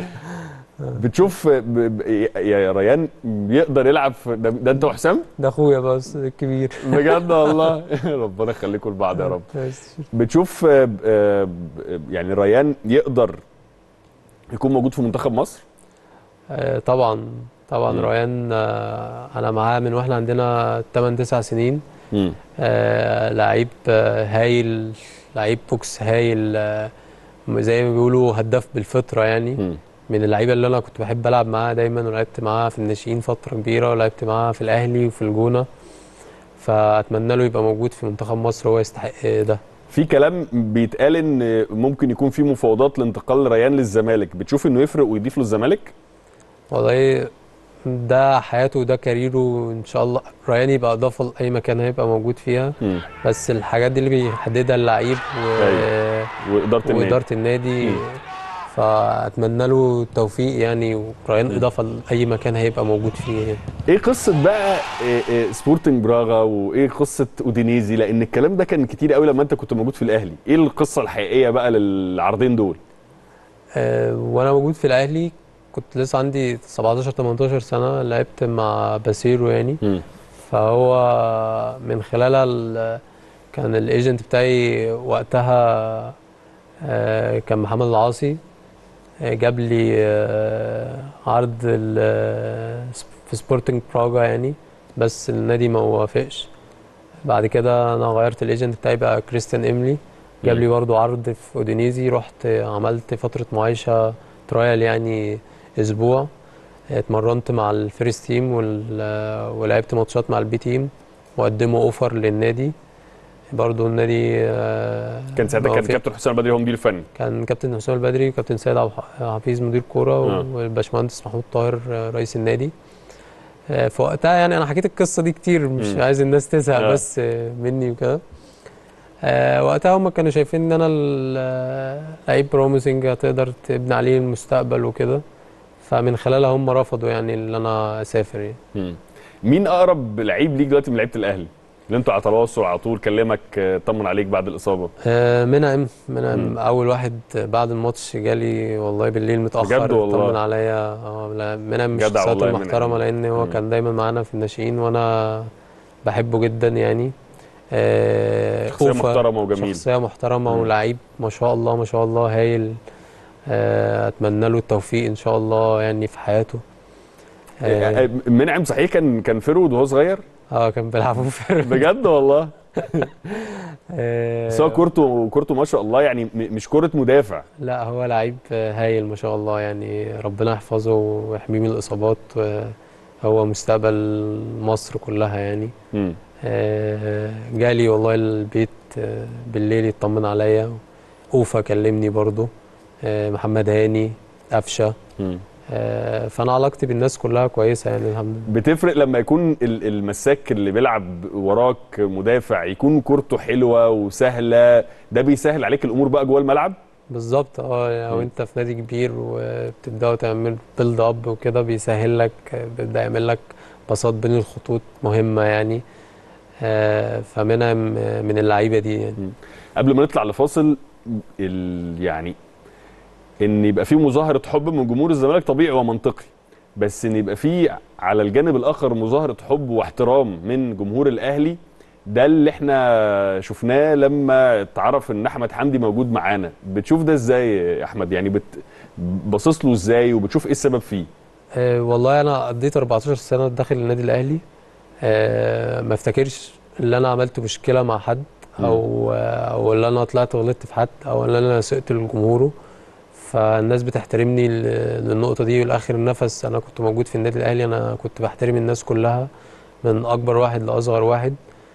بتشوف ب... ب... يا ريان بيقدر يلعب في ده, ده انت وحسام ده اخويا بس الكبير بجد والله ربنا يخليكم لبعض يا رب بس. بتشوف آه، آه، يعني ريان يقدر يكون موجود في منتخب مصر آه، طبعا طبعا مم. ريان آه، انا معاه من واحنا عندنا 8 9 سنين مم. آه، لعيب آه، هايل لعيب بوكس هايل آه، زي ما بيقولوا هداف بالفطره يعني مم. من اللعيبه اللي انا كنت بحب العب معاها دايما ولعبت معاها في الناشئين فتره كبيره ولعبت معاها في الاهلي وفي الجونه فاتمنى له يبقى موجود في منتخب مصر هو يستحق ده في كلام بيتقال ان ممكن يكون في مفاوضات لانتقال ريان للزمالك بتشوف انه يفرق ويضيف له الزمالك والله ده حياته وده كاريره ان شاء الله ريان يبقى اضافه لاي مكان هيبقى موجود فيها مم. بس الحاجات دي اللي بيحددها اللعيب و... أيوة. واداره النادي واداره النادي مم. فاتمنى له التوفيق يعني وريان اضافه لاي مكان هيبقى موجود فيه يعني. ايه قصه بقى إيه إيه سبورتنج براغا وايه قصه اودينيزي لان الكلام ده كان كتير قوي لما انت كنت موجود في الاهلي ايه القصه الحقيقيه بقى للعرضين دول أه وانا موجود في الاهلي كنت لسه عندي 17 18 سنه لعبت مع باسيرو يعني مم. فهو من خلالها ال- كان الايجنت بتاعي وقتها آه، كان محمد العاصي آه، جاب لي آه، عرض ال- في سبورتنج براغا يعني بس النادي ما وافقش بعد كده انا غيرت الايجنت بتاعي بقى كريستيان املي جاب لي برضو عرض في اودينيزي رحت عملت فتره معايشه ترايل يعني اسبوع اتمرنت مع الفيرست تيم وال- ولعبت ماتشات مع البي تيم وقدموا اوفر للنادي برضو النادي آه، كان ساعتها ما كان وافقش. كابتن حسام البدري هو مدير فني كان كابتن حسام البدري وكابتن سيد عبد الح- حفيظ مدير كوره آه. والباشمهندس محمود طاهر آه، رئيس النادي آه، في وقتها يعني انا حكيت القصه دي كتير مش مم. عايز الناس تزهق آه. بس آه، مني وكده آه، وقتها هم كانوا شايفين ان انا ال- آه، لعيب بروميسنج هتقدر تبني عليه المستقبل وكده فمن خلالها هم رفضوا يعني ان انا اسافر يعني مم. مين اقرب لعيب ليك دلوقتي من لعيبه الاهلي اللي انتوا على تواصل على طول كلمك آه، طمن عليك بعد الاصابه آه، منعم منعم مم. اول واحد بعد الماتش جالي والله بالليل متاخر بجد والله؟ طمن عليا اه لا، منعم مش جدع الشخصيات والله المحترمه منعم. لان هو مم. كان دايما معانا في الناشئين وانا بحبه جدا يعني آه، شخصية أوفا، محترمة وجميل. شخصيه محترمه مم. ولعيب ما شاء الله ما شاء الله هايل آه، اتمنى له التوفيق ان شاء الله يعني في حياته آه، اه, منعم صحيح كان كان فرود وهو صغير آه كان بيلعبوا في بجد والله آه، بس هو كورته كورته ما شاء الله يعني م- مش كوره مدافع لا هو لعيب هايل ما شاء الله يعني ربنا يحفظه ويحميه من الإصابات وهو مستقبل مصر كلها يعني مم. آه، جالي والله البيت آه، بالليل يطمن عليا أوفا كلمني برضو آه، محمد هاني قفشة مم. آه، فأنا علاقتي بالناس كلها كويسة يعني الحمد لله بتفرق لما يكون ال- المساك اللي بيلعب وراك مدافع يكون كورته حلوه وسهله ده بيسهل عليك الامور بقى جوه الملعب بالظبط اه لو مم. انت في نادي كبير وبتبداوا تعمل بيلد اب وكده بيسهل لك بيبدا يعمل لك باصات بين الخطوط مهمه يعني آه، فمنها م- من اللعيبه دي يعني قبل ما نطلع لفاصل ال يعني ان يبقى في مظاهره حب من جمهور الزمالك طبيعي ومنطقي بس ان يبقى في على الجانب الاخر مظاهره حب واحترام من جمهور الاهلي ده اللي احنا شفناه لما اتعرف ان احمد حمدي موجود معانا بتشوف ده ازاي يا احمد يعني بت باصص له ازاي وبتشوف ايه السبب فيه آه، والله انا قضيت 14 سنه داخل النادي الاهلي آه، ما افتكرش ان انا عملت مشكله مع حد او او ان انا طلعت غلطت في حد او ان انا سئت لجمهوره فالناس بتحترمني ل- للنقطه دي والاخر نفس انا كنت موجود في النادي الاهلي انا كنت بحترم الناس كلها من اكبر واحد لاصغر واحد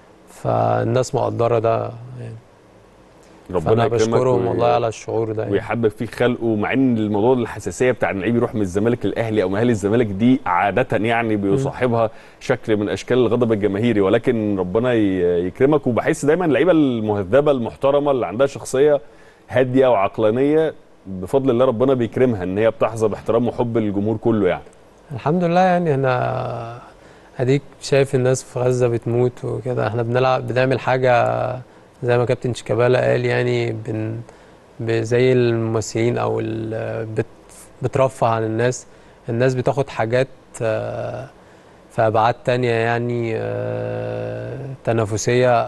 فالناس مقدره ده يعني ربنا فانا يكرمك بشكرهم و- والله على الشعور ده يعني. ويحبب فيه خلقه مع ان الموضوع الحساسيه بتاع ان اللعيب يروح من الزمالك للاهلي او من اهلي الزمالك دي عاده يعني بيصاحبها شكل من اشكال الغضب الجماهيري ولكن ربنا ي- يكرمك وبحس دايما اللعيبه المهذبه المحترمه اللي عندها شخصيه هاديه وعقلانيه بفضل الله ربنا بيكرمها ان هي بتحظى باحترام وحب الجمهور كله يعني الحمد لله يعني احنا اديك شايف الناس في غزة بتموت وكده احنا بنلعب بنعمل حاجة زي ما كابتن شيكابالا قال يعني بن ب- زي الممثلين او ال- بت بترفه عن الناس الناس بتاخد حاجات آه، في ابعاد تانية يعني آه، تنافسية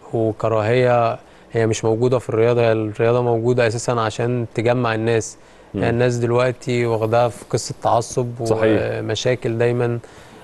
وكراهية هي مش موجودة في الرياضة هي الرياضة موجودة اساسا عشان تجمع الناس مم. يعني الناس دلوقتي واخداها في قصة تعصب صحيح. ومشاكل دايما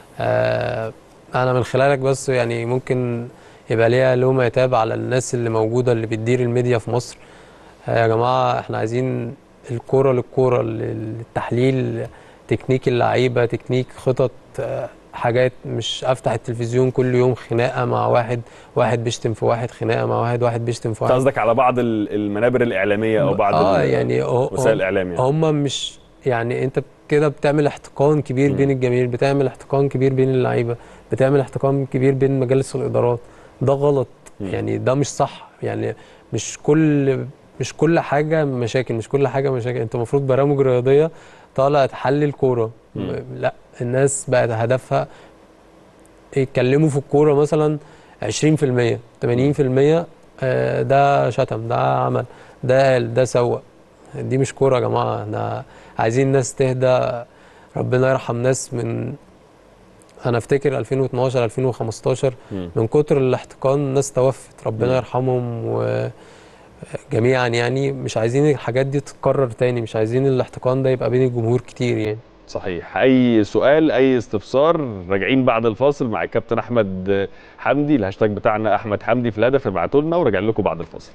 آه، انا من خلالك بس يعني ممكن يبقى ليها لوم عتاب على الناس اللي موجودة اللي بتدير الميديا في مصر آه، يا جماعة احنا عايزين الكورة للكورة للتحليل تكنيك اللعيبة تكنيك خطط آه، حاجات مش افتح التلفزيون كل يوم خناقة مع واحد واحد بيشتم في واحد خناقة مع واحد واحد بيشتم في أنت واحد قصدك على بعض ال- المنابر الاعلاميه او بعض اه ال- يعني هو- وسائل هو- الاعلام يعني هم مش يعني انت كده بتعمل احتقان كبير بين الجماهير بتعمل احتقان كبير بين اللعيبه بتعمل احتقان كبير بين مجالس الادارات ده غلط يعني ده مش صح يعني مش كل مش كل حاجه مشاكل مش كل حاجه مشاكل انت المفروض برامج رياضيه طالع تحلل كوره مم. لا الناس بقت هدفها يتكلموا في الكوره مثلا 20% 80% آه، ده شتم ده عمل ده قال ده سوق دي مش كوره يا جماعه احنا عايزين ناس تهدى ربنا يرحم ناس من انا افتكر 2012 2015 مم. من كتر الاحتقان ناس توفت ربنا مم. يرحمهم و... جميعا يعني مش عايزين الحاجات دي تتكرر تاني مش عايزين الاحتقان ده يبقى بين الجمهور كتير يعني صحيح اي سؤال اي استفسار راجعين بعد الفاصل مع الكابتن احمد حمدي الهاشتاج بتاعنا احمد حمدي في الهدف ابعتوا لنا وراجعين لكم بعد الفاصل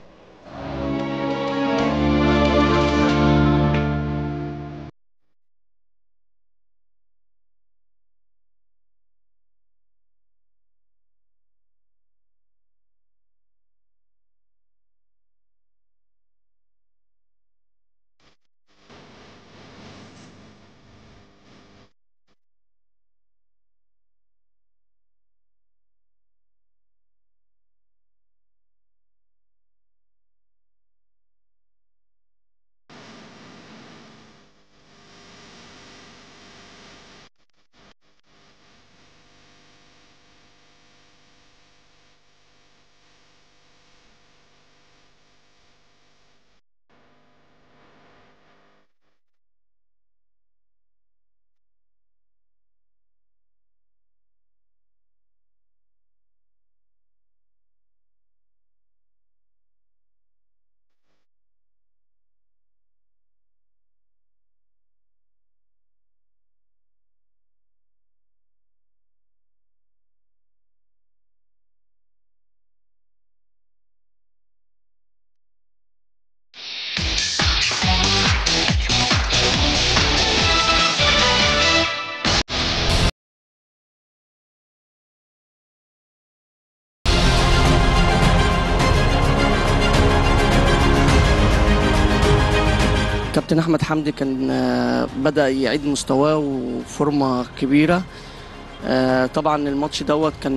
كابتن احمد حمدي كان آه، بدا يعيد مستواه وفورمه كبيره آه، طبعا الماتش دوت كان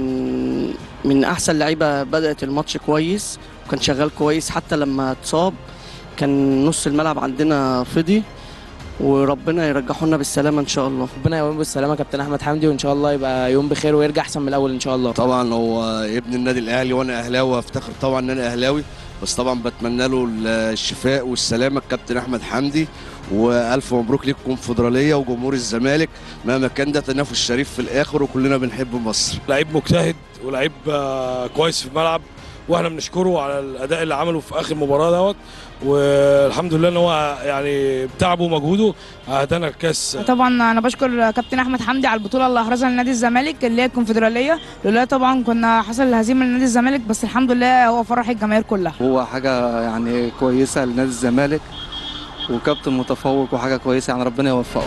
من احسن لعيبه بدات الماتش كويس وكان شغال كويس حتى لما اتصاب كان نص الملعب عندنا فضي وربنا يرجحه لنا بالسلامه ان شاء الله ربنا يقوم بالسلامه كابتن احمد حمدي وان شاء الله يبقى يوم بخير ويرجع احسن من الاول ان شاء الله طبعا هو ابن النادي الاهلي وانا اهلاوي افتخر طبعا ان انا اهلاوي بس طبعا بتمنى له الشفاء والسلامه الكابتن احمد حمدي والف مبروك ليك الكونفدراليه وجمهور الزمالك مهما كان ده تنافس شريف في الاخر وكلنا بنحب مصر لعيب مجتهد ولعيب آه، كويس في الملعب واحنا بنشكره على الاداء اللي عمله في اخر مباراه دوت والحمد لله ان هو يعني بتعبه ومجهوده اهدانا الكاس طبعا انا بشكر كابتن احمد حمدي على البطوله اللي احرزها لنادي الزمالك اللي هي الكونفدراليه لولا طبعا كنا حصل الهزيمه لنادي الزمالك بس الحمد لله هو فرح الجماهير كلها هو حاجة يعني كويسة لنادي الزمالك وكابتن متفوق وحاجة كويسة يعني ربنا يوفقه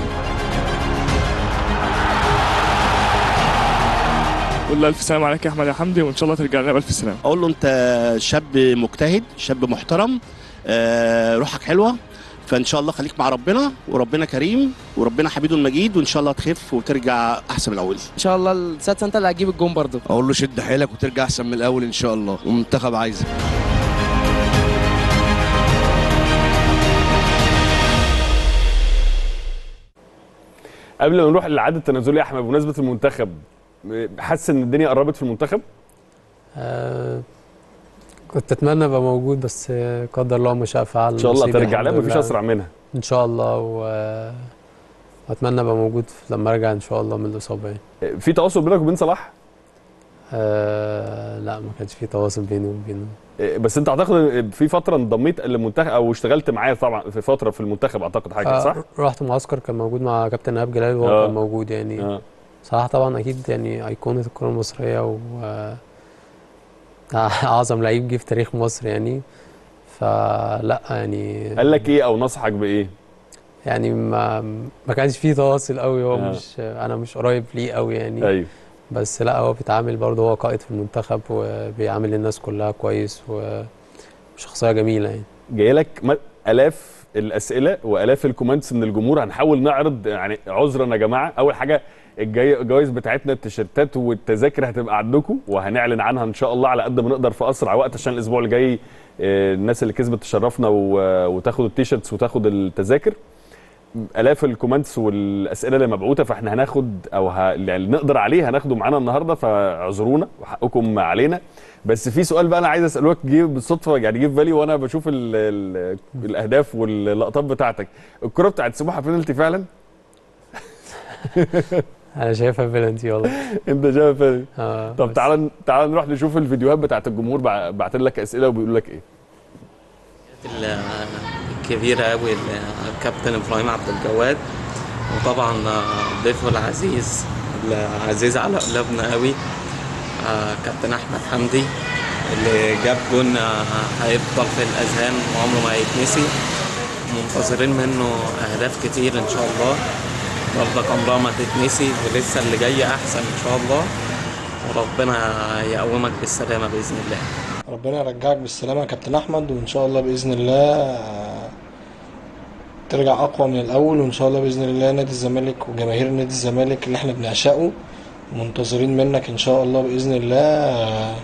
قول له الف سلام عليك يا احمد يا حمدي وان شاء الله ترجع لنا بالف سلامه اقول له انت شاب مجتهد شاب محترم آه، روحك حلوه فان شاء الله خليك مع ربنا وربنا كريم وربنا حميد مجيد وان شاء الله تخف وترجع احسن من الاول ان شاء الله السادسه انت اللي هتجيب الجون برضه اقول له شد حيلك وترجع احسن من الاول ان شاء الله والمنتخب عايزك قبل ما نروح للعد التنازلي يا احمد بمناسبه المنتخب حاسس ان الدنيا قربت في المنتخب آه كنت اتمنى ابقى موجود بس آه، قدر الله ما شاء فعل ان شاء الله نصيبي ترجع لها الحمد مفيش لله. اسرع منها ان شاء الله و... واتمنى ابقى موجود لما ارجع ان شاء الله من الاصابه يعني. في تواصل بينك وبين صلاح آه لا ما كانش في تواصل بيني وبينه بس انت اعتقد في فتره انضميت للمنتخب او اشتغلت معاه طبعا في فتره في المنتخب اعتقد حاجه صح؟ آه رحت معسكر كان موجود مع كابتن ايهاب جلال وهو آه. كان موجود يعني آه. صراحه طبعا اكيد يعني ايقونه الكره المصريه و اعظم لعيب جه في تاريخ مصر يعني فلا يعني قال لك ايه او نصحك بايه؟ يعني ما ما كانش فيه تواصل قوي هو آه. مش انا مش قريب ليه قوي يعني ايوه بس لا هو بيتعامل برضه هو قائد في المنتخب وبيعامل الناس كلها كويس وشخصيه جميله يعني جاي لك م- الاف الاسئله والاف الكومنتس من الجمهور هنحاول نعرض يعني عذرا يا جماعه اول حاجه الجاي- الجوائز بتاعتنا التيشيرتات والتذاكر هتبقى عندكم وهنعلن عنها ان شاء الله على قد ما نقدر في اسرع وقت عشان الاسبوع اللي جاي آه، الناس اللي كسبت تشرفنا و- وتاخد التيشيرتس وتاخد التذاكر الاف الكومنتس والاسئله اللي مبعوثه فاحنا هناخد او ه... يعني اللي نقدر عليه هناخده معانا النهارده فاعذرونا وحقكم علينا بس في سؤال بقى انا عايز اسالك جه بالصدفه يعني جه في بالي وانا بشوف ال... ال... الاهداف واللقطات بتاعتك الكره بتاعت سموحه بينالتي فعلا انا شايفها بلنتي والله انت شايفها بينالتي آه طب تعال تعال نروح نشوف الفيديوهات بتاعت الجمهور بع- بعت لك اسئله وبيقول لك ايه الكبيرة أوي الكابتن إبراهيم عبد الجواد وطبعا ضيفه العزيز العزيز على قلوبنا أوي آه، كابتن أحمد حمدي اللي جاب جون آه، هيفضل في الأذهان وعمره ما هيتنسي منتظرين منه أهداف كتير إن شاء الله برضك عمرها ما تتنسي ولسه اللي جاي أحسن إن شاء الله وربنا يقومك بالسلامة بإذن الله ربنا يرجعك بالسلامة يا كابتن أحمد وإن شاء الله بإذن الله آه، ترجع أقوى من الأول وإن شاء الله بإذن الله نادي الزمالك وجماهير نادي الزمالك اللي إحنا بنعشقه منتظرين منك إن شاء الله بإذن الله آه،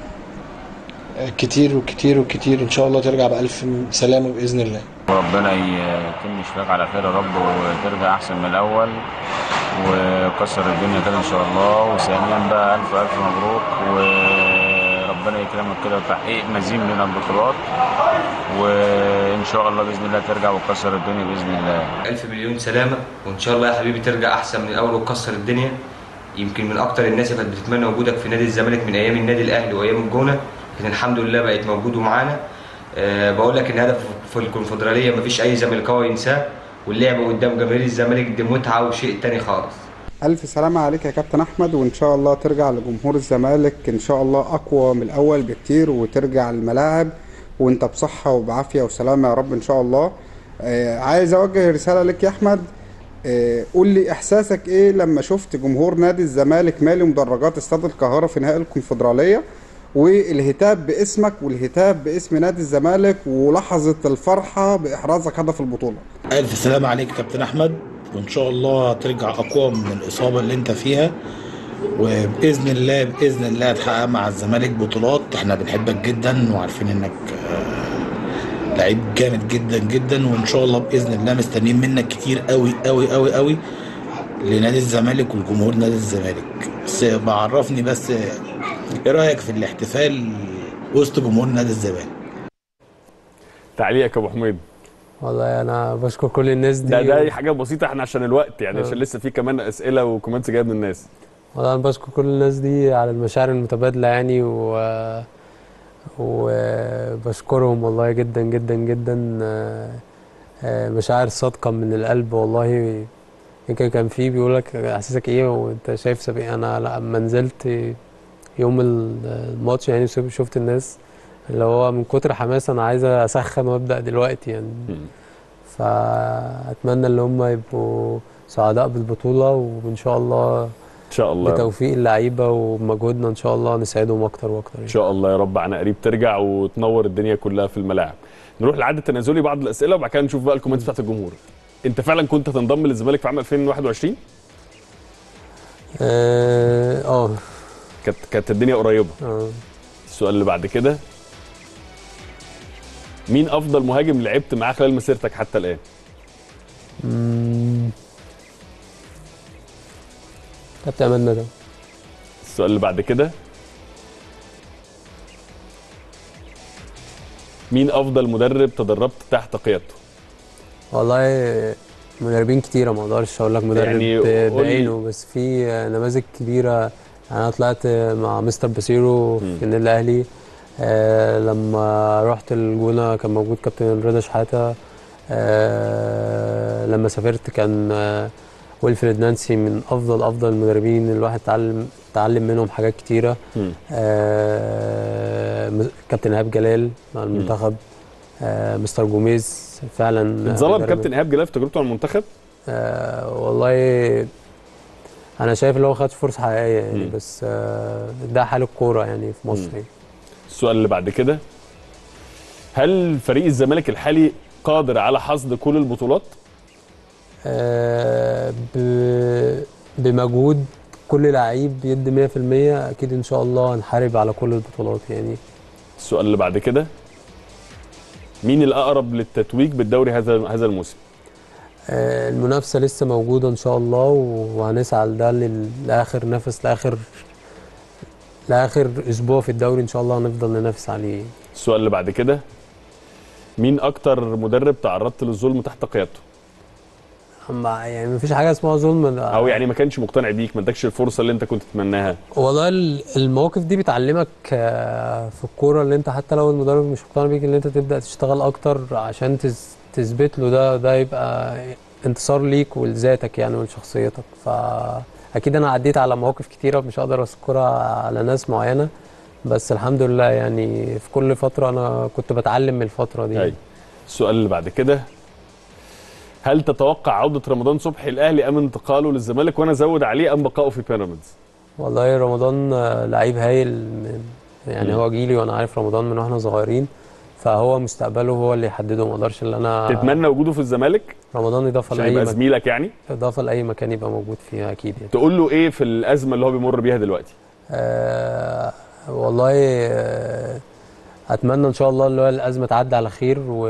آه، كتير وكتير وكتير إن شاء الله ترجع بألف سلامة بإذن الله وربنا يتم شفاك على خير يا رب وترجع احسن من الاول وكسر الدنيا كده ان شاء الله وثانيا بقى الف الف مبروك وربنا يكرمك كده وتحقيق مزيد من البطولات وان شاء الله باذن الله ترجع وتكسر الدنيا باذن الله ألف مليون سلامة وإن شاء الله يا حبيبي ترجع أحسن من الأول وتكسر الدنيا يمكن من أكتر الناس اللي كانت بتتمنى وجودك في نادي الزمالك من أيام النادي الأهلي وأيام الجونة لكن الحمد لله بقيت موجود ومعانا أه بقول لك إن هدف في الكونفدرالية مفيش أي زملكاوي ينساه واللعب قدام جماهير الزمالك دي متعة وشيء تاني خالص ألف سلامة عليك يا كابتن أحمد وإن شاء الله ترجع لجمهور الزمالك إن شاء الله أقوى من الأول بكتير وترجع الملاعب وأنت بصحة وبعافية وسلامة يا رب إن شاء الله آه عايز أوجه رسالة لك يا أحمد آه قول لي إحساسك إيه لما شفت جمهور نادي الزمالك مالي مدرجات استاد القاهرة في نهائي الكونفدرالية والهتاف باسمك والهتاف باسم نادي الزمالك ولحظة الفرحة بإحرازك هدف البطولة ألف سلامة عليك يا كابتن أحمد وإن شاء الله ترجع أقوى من الإصابة اللي أنت فيها وبإذن الله بإذن الله هتحقق مع الزمالك بطولات إحنا بنحبك جدا وعارفين إنك آه، لعيب جامد جدا جدا وإن شاء الله بإذن الله مستنيين منك كتير قوي قوي قوي قوي لنادي الزمالك والجمهور نادي الزمالك بس بعرفني بس إيه رأيك في الاحتفال وسط جمهور نادي الزمالك تعليقك يا ابو حميد والله انا بشكر كل الناس دي ده ده حاجه بسيطه احنا عشان الوقت يعني آه. عشان لسه في كمان اسئله وكومنتس جايه من الناس والله انا بشكر كل الناس دي على المشاعر المتبادله يعني و وبشكرهم والله جدا جدا جدا آه، آه، مشاعر صادقه من القلب والله يمكن كان في بيقول لك احساسك ايه وانت شايف سبق انا لما نزلت يوم الماتش يعني شف- شفت الناس اللي هو من كتر حماس انا عايز اسخن وابدا دلوقتي يعني فاتمنى ان هم يبقوا سعداء بالبطوله وان شاء الله ان شاء الله بتوفيق اللعيبه ومجهودنا ان شاء الله نساعدهم اكتر واكتر ان شاء الله يا رب عنا قريب ترجع وتنور الدنيا كلها في الملاعب نروح لعد التنازلي بعض الاسئله وبعد كده نشوف بقى الكومنتس بتاعت الجمهور انت فعلا كنت هتنضم للزمالك في عام 2021 اه اه كانت كانت الدنيا قريبه اه السؤال اللي بعد كده مين افضل مهاجم لعبت معاه خلال مسيرتك حتى الان مم. كابتن امان ندى السؤال اللي بعد كده مين افضل مدرب تدربت تحت قيادته والله مدربين كتيره ما اقدرش اقول لك مدرب يعني يعني قول لي- بعينه بس في نماذج كبيره يعني انا طلعت مع مستر باسيرو في النادي الاهلي آه لما رحت الجونه كان موجود كابتن رضا شحاته آه لما سافرت كان آه ويلفريد نانسي من افضل افضل المدربين الواحد اتعلم اتعلم منهم حاجات كتيره مم. آه م- كابتن ايهاب جلال مع المنتخب آه مستر جوميز فعلا اتظلم مدرب- كابتن ايهاب جلال في تجربته مع المنتخب آه والله انا شايف ان هو خد فرصه حقيقيه يعني مم. بس آه ده حال الكوره يعني في مصر مم. يعني. السؤال اللي بعد كده هل فريق الزمالك الحالي قادر على حصد كل البطولات آه ب- بمجهود كل لعيب بيدي 100% اكيد ان شاء الله هنحارب على كل البطولات يعني السؤال اللي بعد كده مين الاقرب للتتويج بالدوري هذا هذا الموسم آه المنافسه لسه موجوده ان شاء الله وهنسعى لده لل- لاخر نفس لاخر لاخر اسبوع في الدوري ان شاء الله هنفضل ننافس عليه السؤال اللي بعد كده مين اكتر مدرب تعرضت للظلم تحت قيادته ما يعني مفيش حاجه اسمها ظلم ده او يعني ما كانش مقتنع بيك ما ادكش الفرصه اللي انت كنت تتمناها والله ال- المواقف دي بتعلمك آه، في الكوره اللي انت حتى لو المدرب مش مقتنع بيك اللي انت تبدا تشتغل اكتر عشان تز- تثبت له ده ده يبقى انتصار ليك ولذاتك يعني ولشخصيتك فاكيد انا عديت على مواقف كتيره مش هقدر اذكرها على ناس معينه بس الحمد لله يعني في كل فتره انا كنت بتعلم من الفتره دي أيوة. السؤال اللي بعد كده هل تتوقع عوده رمضان صبحي الاهلي ام انتقاله للزمالك وانا ازود عليه ام بقائه في بيراميدز والله رمضان آه، لعيب هايل من- يعني مم. هو جيلي وانا عارف رمضان من واحنا صغيرين فهو مستقبله هو اللي يحدده ما اقدرش ان انا تتمنى وجوده في الزمالك رمضان اضافه عشان لاي يبقى مكان زميلك يعني اضافه لاي مكان يبقى موجود فيها اكيد يعني تقول له ايه في الازمه اللي هو بيمر بيها دلوقتي آه والله آه اتمنى ان شاء الله اللي هو الازمه تعدي على خير و...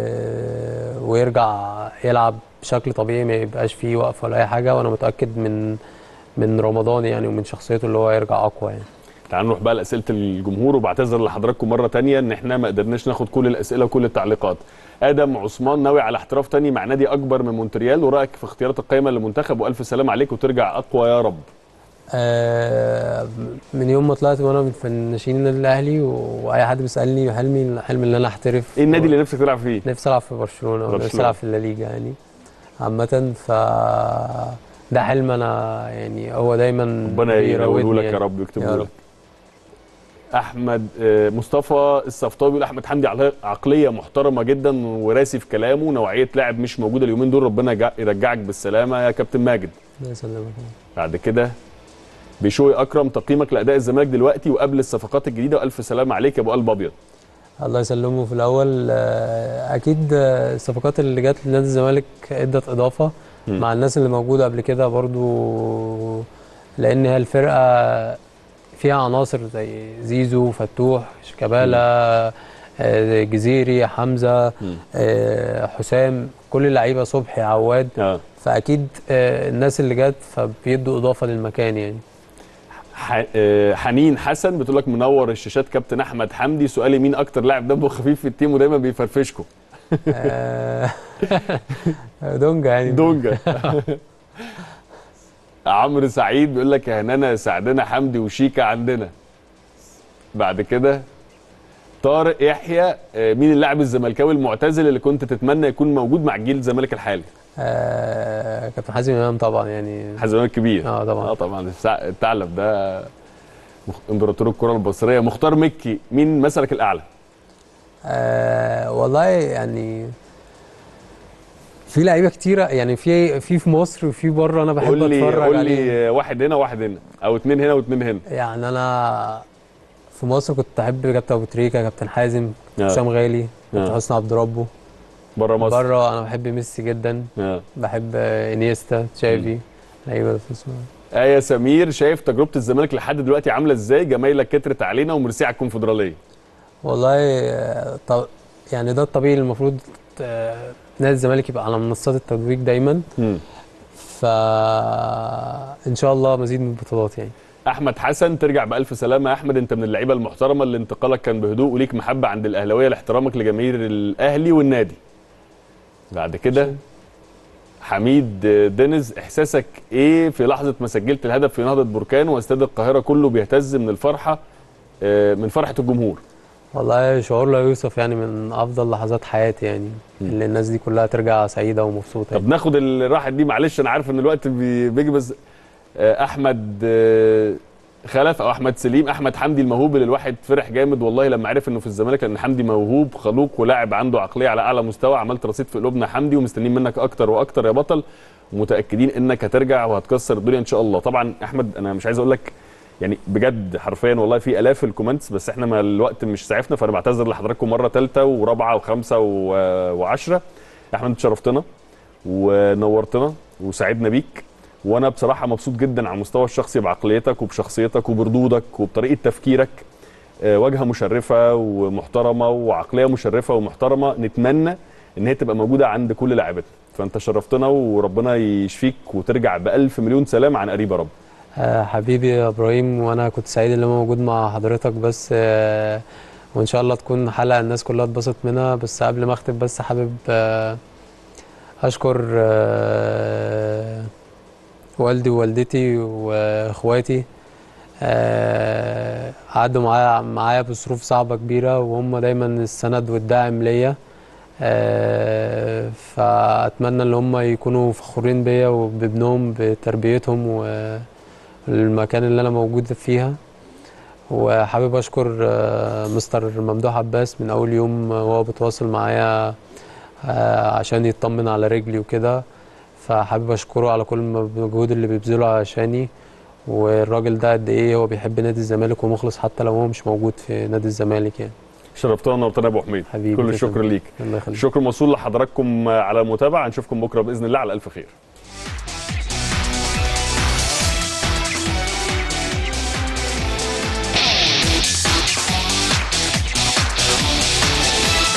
ويرجع يلعب بشكل طبيعي ما يبقاش فيه وقفه ولا اي حاجه وانا متاكد من من رمضان يعني ومن شخصيته اللي هو يرجع اقوى يعني تعالوا نروح بقى لاسئله الجمهور وبعتذر لحضراتكم مره تانية ان احنا ما قدرناش ناخد كل الاسئله وكل التعليقات ادم عثمان ناوي على احتراف تاني مع نادي اكبر من مونتريال ورايك في اختيارات القائمه للمنتخب والف سلام عليك وترجع اقوى يا رب آه من يوم ما طلعت وانا من فناشين النادي الاهلي واي حد بيسالني حلمي حلمي ان انا احترف ايه النادي اللي نفسك تلعب فيه نفسي العب في برشلونه ونفسي برشلونة. العب في الليجا يعني عامه ف ده حلم انا يعني هو دايما ربنا يقوله بيراودني لك يا يعني. رب ويكتبه يا لك رب. احمد آه، مصطفى الصفطاوي بيقول احمد حمدي عقل- عقليه محترمه جدا وراسي في كلامه نوعيه لاعب مش موجوده اليومين دول ربنا يجع- يرجعك بالسلامه يا كابتن ماجد الله يسلمك بعد كده بشوي اكرم تقييمك لاداء الزمالك دلوقتي وقبل الصفقات الجديده والف سلامه عليك يا ابو قلب ابيض الله يسلمه في الاول آه، اكيد آه، الصفقات اللي جت لنادي الزمالك ادت اضافه مم. مع الناس اللي موجوده قبل كده برضو لان هي الفرقه فيها عناصر زي زيزو فتوح شيكابالا آه، جزيري حمزه آه، حسام كل اللعيبه صبحي عواد آه. فاكيد آه، الناس اللي جت فبيدوا اضافه للمكان يعني ح- آه، حنين حسن بتقول لك منور الشاشات كابتن احمد حمدي سؤالي مين اكتر لاعب دمه خفيف في التيم ودايما بيفرفشكم آه، دونجا يعني دونجا عمرو سعيد بيقول لك يا هنانا سعدنا حمدي وشيكا عندنا بعد كده طارق يحيى آه، مين اللاعب الزملكاوي المعتزل اللي كنت تتمنى يكون موجود مع جيل الزمالك الحالي آه، كابتن حازم امام طبعا يعني حازم امام الكبير اه طبعا اه طبعا السع- الثعلب ده مخ- امبراطور الكره المصريه مختار مكي مين مثلك الاعلى آه والله يعني في لعيبه كتيره يعني في في في مصر وفي بره انا بحب قول لي اتفرج قول عليه لي واحد هنا واحد هنا او اتنين هنا واتنين هنا يعني انا في مصر كنت احب كابتن ابو تريكه كابتن حازم آه. حسام غالي كابتن آه. حسني عبد ربه بره مصر بره انا بحب ميسي جدا آه. بحب آه، انيستا تشافي لعيبه في اسمها آية سمير شايف تجربة الزمالك لحد دلوقتي عاملة ازاي جمايلك كترت علينا وميرسي على الكونفدرالية والله آه، طب يعني ده الطبيعي اللي المفروض آه، نادي الزمالك يبقى على منصات التتويج دايما فان شاء الله مزيد من البطولات يعني احمد حسن ترجع بالف سلامه يا احمد انت من اللعيبه المحترمه اللي انتقالك كان بهدوء وليك محبه عند الاهلاويه لاحترامك لجماهير الاهلي والنادي بعد كده حميد دينيز احساسك ايه في لحظه ما سجلت الهدف في نهضه بركان واستاد القاهره كله بيهتز من الفرحه آه، من فرحه الجمهور والله شعور لا يوصف يعني من افضل لحظات حياتي يعني اللي الناس دي كلها ترجع سعيده ومبسوطه طب ناخد الراحه دي معلش انا عارف ان الوقت بي- بيجي بس آه، احمد آه، خلف او احمد سليم احمد حمدي الموهوب اللي الواحد فرح جامد والله لما عرف انه في الزمالك لان حمدي موهوب خلوق ولاعب عنده عقليه على اعلى مستوى عملت رصيد في قلوبنا حمدي ومستنيين منك اكتر واكتر يا بطل ومتاكدين انك هترجع وهتكسر الدنيا ان شاء الله طبعا احمد انا مش عايز اقول لك يعني بجد حرفيا والله في الاف الكومنتس بس احنا ما الوقت مش سعفنا فانا بعتذر لحضراتكم مره ثالثه ورابعه وخمسه و- وعشره احمد انت شرفتنا ونورتنا وسعدنا بيك وانا بصراحه مبسوط جدا على المستوى الشخصي بعقليتك وبشخصيتك وبردودك وبطريقه تفكيرك آه، واجهه مشرفه ومحترمه وعقليه مشرفه ومحترمه نتمنى ان هي تبقى موجوده عند كل لاعبتنا فانت شرفتنا وربنا يشفيك وترجع بالف مليون سلام عن قريب يا رب آه، حبيبي يا ابراهيم وانا كنت سعيد ان انا موجود مع حضرتك بس آه، وان شاء الله تكون حلقه الناس كلها اتبسط منها بس قبل ما اختم بس حابب آه، اشكر آه، والدي ووالدتي واخواتي آه، قعدوا معايا معايا بظروف صعبة كبيرة وهم دايما السند والداعم ليا آه، فأتمنى إن هم يكونوا فخورين بيا وبابنهم بتربيتهم والمكان اللي أنا موجود فيها وحابب أشكر آه، مستر ممدوح عباس من أول يوم وهو بيتواصل معايا آه، عشان يطمن على رجلي وكده فحابب أشكره على كل المجهود اللي بيبذله عشاني والراجل ده قد ايه هو بيحب نادي الزمالك ومخلص حتى لو هو مش موجود في نادي الزمالك يعني شرفتنا ونورتنا يا ابو حميد حبيبي كل تسلم. الشكر ليك الله يخليك الشكر موصول لحضراتكم على المتابعه نشوفكم بكره باذن الله على الف خير